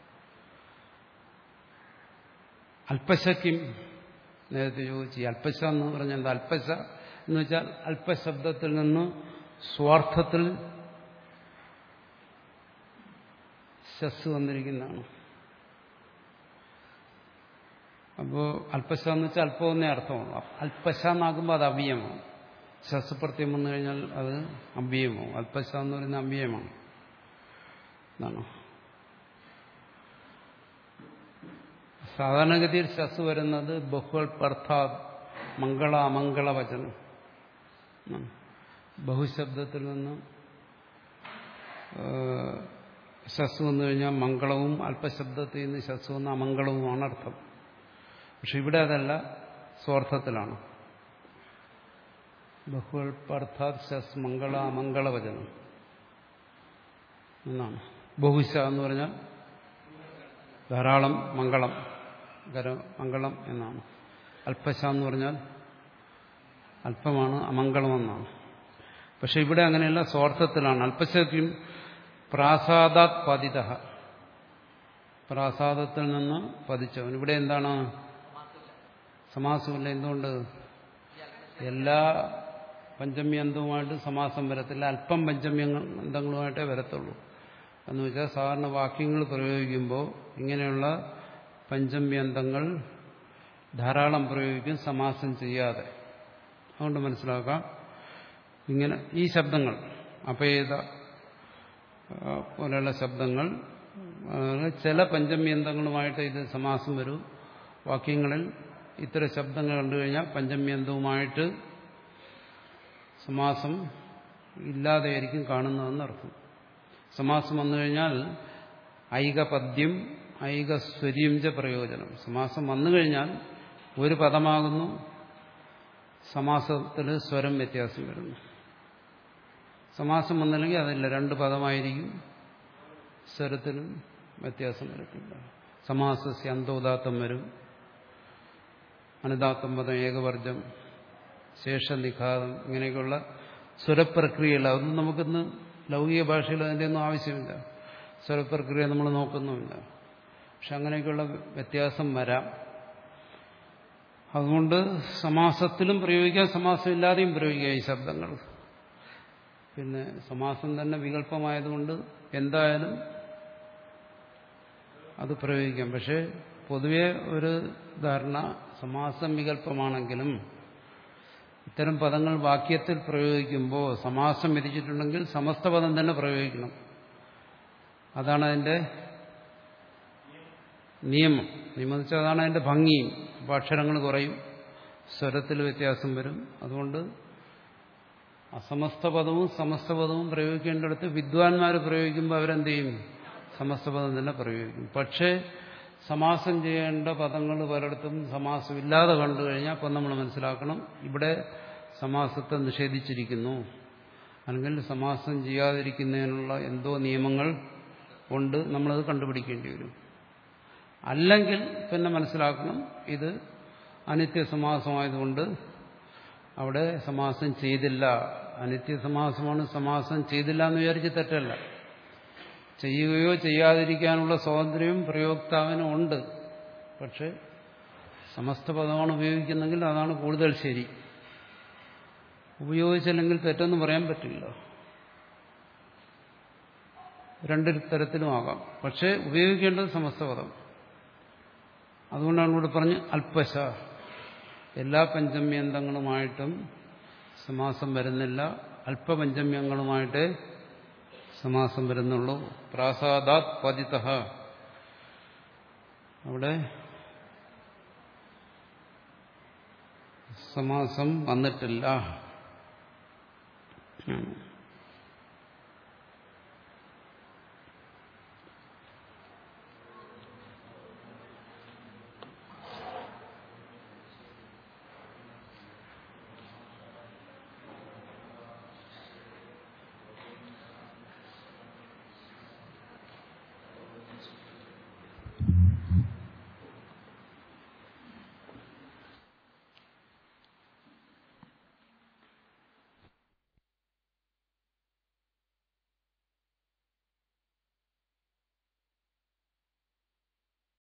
അല്പശക്കും നേരത്തെ ചോദിച്ചു ഈ അല്പശ എന്ന് പറഞ്ഞാൽ എന്താ അല്പശ എന്ന് വെച്ചാൽ അല്പശബ്ദത്തിൽ നിന്ന് സ്വാർത്ഥത്തിൽ ശസ് വന്നിരിക്കുന്നതാണ് അപ്പോൾ അല്പശ എന്ന് വെച്ചാൽ അല്പം എന്നേ അർത്ഥമുള്ളൂ അല്പശ എന്നാകുമ്പോൾ അത് അവ്യയമാണ് ശസ്പ്രത്യം വന്നു കഴിഞ്ഞാൽ അത് അവ്യയമാവും അല്പശ എന്ന് പറയുന്ന അവ്യയമാണ് എന്നാണ് സാധാരണഗതിയിൽ ശസ് വരുന്നത് ബഹുൽ പർത്ഥാത് മംഗള അമംഗള വചനം എന്നാണ്. ബഹുശബ്ദത്തിൽ നിന്ന് ശസ് വന്നു കഴിഞ്ഞാൽ മംഗളവും അല്പശബ്ദത്തിൽ നിന്ന് ശസ് വന്ന അമംഗളവുമാണ് അർത്ഥം പക്ഷെ ഇവിടെ അതല്ല സ്വാർത്ഥത്തിലാണ് ബഹുൽപ്പർത്ഥാത് ശസ് മംഗള അമംഗള വചനം എന്നാണ് ബഹുശ എന്ന് പറഞ്ഞാൽ ധാരാളം മംഗളം ഗര മംഗളം എന്നാണ് അല്പശ എന്ന് പറഞ്ഞാൽ അല്പമാണ് അമംഗളമെന്നാണ് പക്ഷെ ഇവിടെ അങ്ങനെയല്ല സ്വാർത്ഥത്തിലാണ് അല്പശക്കും പ്രാസാദാത് പതിത പ്രാസാദത്തിൽ നിന്ന് പതിച്ചവൻ ഇവിടെ എന്താണ് സമാസമില്ല എന്തുകൊണ്ട് എല്ലാ പഞ്ചമ്യന്തവുമായിട്ട് സമാസം വരത്തില്ല അല്പം പഞ്ചമ്യന്തങ്ങളുമായിട്ടേ വരത്തുള്ളൂ എന്ന് വെച്ചാൽ സാധാരണ വാക്യങ്ങൾ പ്രയോഗിക്കുമ്പോൾ ഇങ്ങനെയുള്ള പഞ്ചമ്യന്തങ്ങൾ ധാരാളം പ്രയോഗിക്കും സമാസം ചെയ്യാതെ അതുകൊണ്ട് മനസ്സിലാക്കാം ഇങ്ങനെ ഈ ശബ്ദങ്ങൾ അപേത ആ, പോലെയുള്ള ശബ്ദങ്ങൾ ആ, ചില പഞ്ചമ്യന്തങ്ങളുമായിട്ട് ഇത് സമാസം വരും വാക്യങ്ങളിൽ ഇത്തരം ശബ്ദങ്ങൾ കണ്ടു കഴിഞ്ഞാൽ പഞ്ചമ്യന്തവുമായിട്ട് സമാസം ഇല്ലാതെയായിരിക്കും കാണുന്നതെന്ന് അർത്ഥം സമാസം വന്നു കഴിഞ്ഞാൽ ഐകപദ്യം ഐകസ്വര്യം ച പ്രയോജനം സമാസം വന്നു കഴിഞ്ഞാൽ ഒരു പദമാകുന്നു സമാസത്തിൽ സ്വരം വ്യത്യാസം വരുന്നു സമാസം വന്നില്ലെങ്കിൽ അതില്ല രണ്ട് പദമായിരിക്കും സ്വരത്തിനും വ്യത്യാസം വരത്തില്ല സമാസസ്യ അന്തോദാത്തം വരും അനുദാത്തം പദം ഏകവർജം ശേഷനിഖാതം ഇങ്ങനെയൊക്കെയുള്ള സ്വരപ്രക്രിയകൾ അതൊന്നും നമുക്കിന്ന് ലൗകിക ഭാഷയിൽ അതിൻ്റെ ഒന്നും ആവശ്യമില്ല സ്വരപ്രക്രിയ നമ്മൾ നോക്കുന്നുമില്ല പക്ഷെ അങ്ങനെയൊക്കെയുള്ള വ്യത്യാസം വരാം അതുകൊണ്ട് സമാസത്തിലും പ്രയോഗിക്കാം സമാസം ഇല്ലാതെയും പ്രയോഗിക്കാം ഈ ശബ്ദങ്ങൾ പിന്നെ സമാസം തന്നെ വികല്പമായതുകൊണ്ട് എന്തായാലും അത് പ്രയോഗിക്കാം പക്ഷെ പൊതുവെ ഒരു ധാരണ സമാസം വികല്പമാണെങ്കിലും ഇത്തരം പദങ്ങൾ വാക്യത്തിൽ പ്രയോഗിക്കുമ്പോൾ സമാസം വിധിച്ചിട്ടുണ്ടെങ്കിൽ സമസ്ത പദം തന്നെ പ്രയോഗിക്കണം അതാണ് അതിന്റെ നിയമം നിയമം എന്ന് വെച്ചാൽ അതാണ് അതിന്റെ ഭംഗിയും അപ്പോൾ അക്ഷരങ്ങൾ കുറയും സ്വരത്തിൽ വ്യത്യാസം വരും അതുകൊണ്ട് അസമസ്ത പദവും സമസ്ത പദവും പ്രയോഗിക്കേണ്ടിടത്ത് വിദ്വാൻമാർ പ്രയോഗിക്കുമ്പോൾ അവരെന്ത് ചെയ്യും സമസ്ത പദം തന്നെ പ്രയോഗിക്കും പക്ഷേ സമാസം ചെയ്യേണ്ട പദങ്ങൾ പലയിടത്തും സമാസം ഇല്ലാതെ കണ്ടു കഴിഞ്ഞാൽ അപ്പം നമ്മൾ മനസ്സിലാക്കണം ഇവിടെ സമാസത്തെ നിഷേധിച്ചിരിക്കുന്നു അല്ലെങ്കിൽ സമാസം ചെയ്യാതിരിക്കുന്നതിനുള്ള എന്തോ നിയമങ്ങൾ ഉണ്ട് നമ്മളത് കണ്ടുപിടിക്കേണ്ടി വരും അല്ലെങ്കിൽ പിന്നെ മനസ്സിലാക്കണം ഇത് അനിത്യസമാസമായതുകൊണ്ട് അവിടെ സമാസം ചെയ്തില്ല അനിത്യസമാസമാണ് സമാസം ചെയ്തില്ല എന്ന് വിചാരിച്ച് തെറ്റല്ല ചെയ്യുകയോ ചെയ്യാതിരിക്കാനുള്ള സ്വാതന്ത്ര്യവും പ്രയോക്താവിനും ഉണ്ട് പക്ഷെ സമസ്ത പദമാണ് ഉപയോഗിക്കുന്നെങ്കിൽ അതാണ് കൂടുതൽ ശരി ഉപയോഗിച്ചില്ലെങ്കിൽ തെറ്റെന്ന് പറയാൻ പറ്റില്ല രണ്ട് തരത്തിലും ആകാം പക്ഷെ ഉപയോഗിക്കേണ്ടത് സമസ്ത പദം അതുകൊണ്ടാണ് ഇവിടെ പറഞ്ഞ് അല്പശ എല്ലാ പഞ്ചമ്യന്തങ്ങളുമായിട്ടും സമാസം വരുന്നില്ല അല്പപഞ്ചമ്യങ്ങളുമായിട്ട് സമാസം വരുന്നുള്ളൂ പ്രാസാദാത് പതിത അവിടെ സമാസം വന്നിട്ടില്ല ഉം.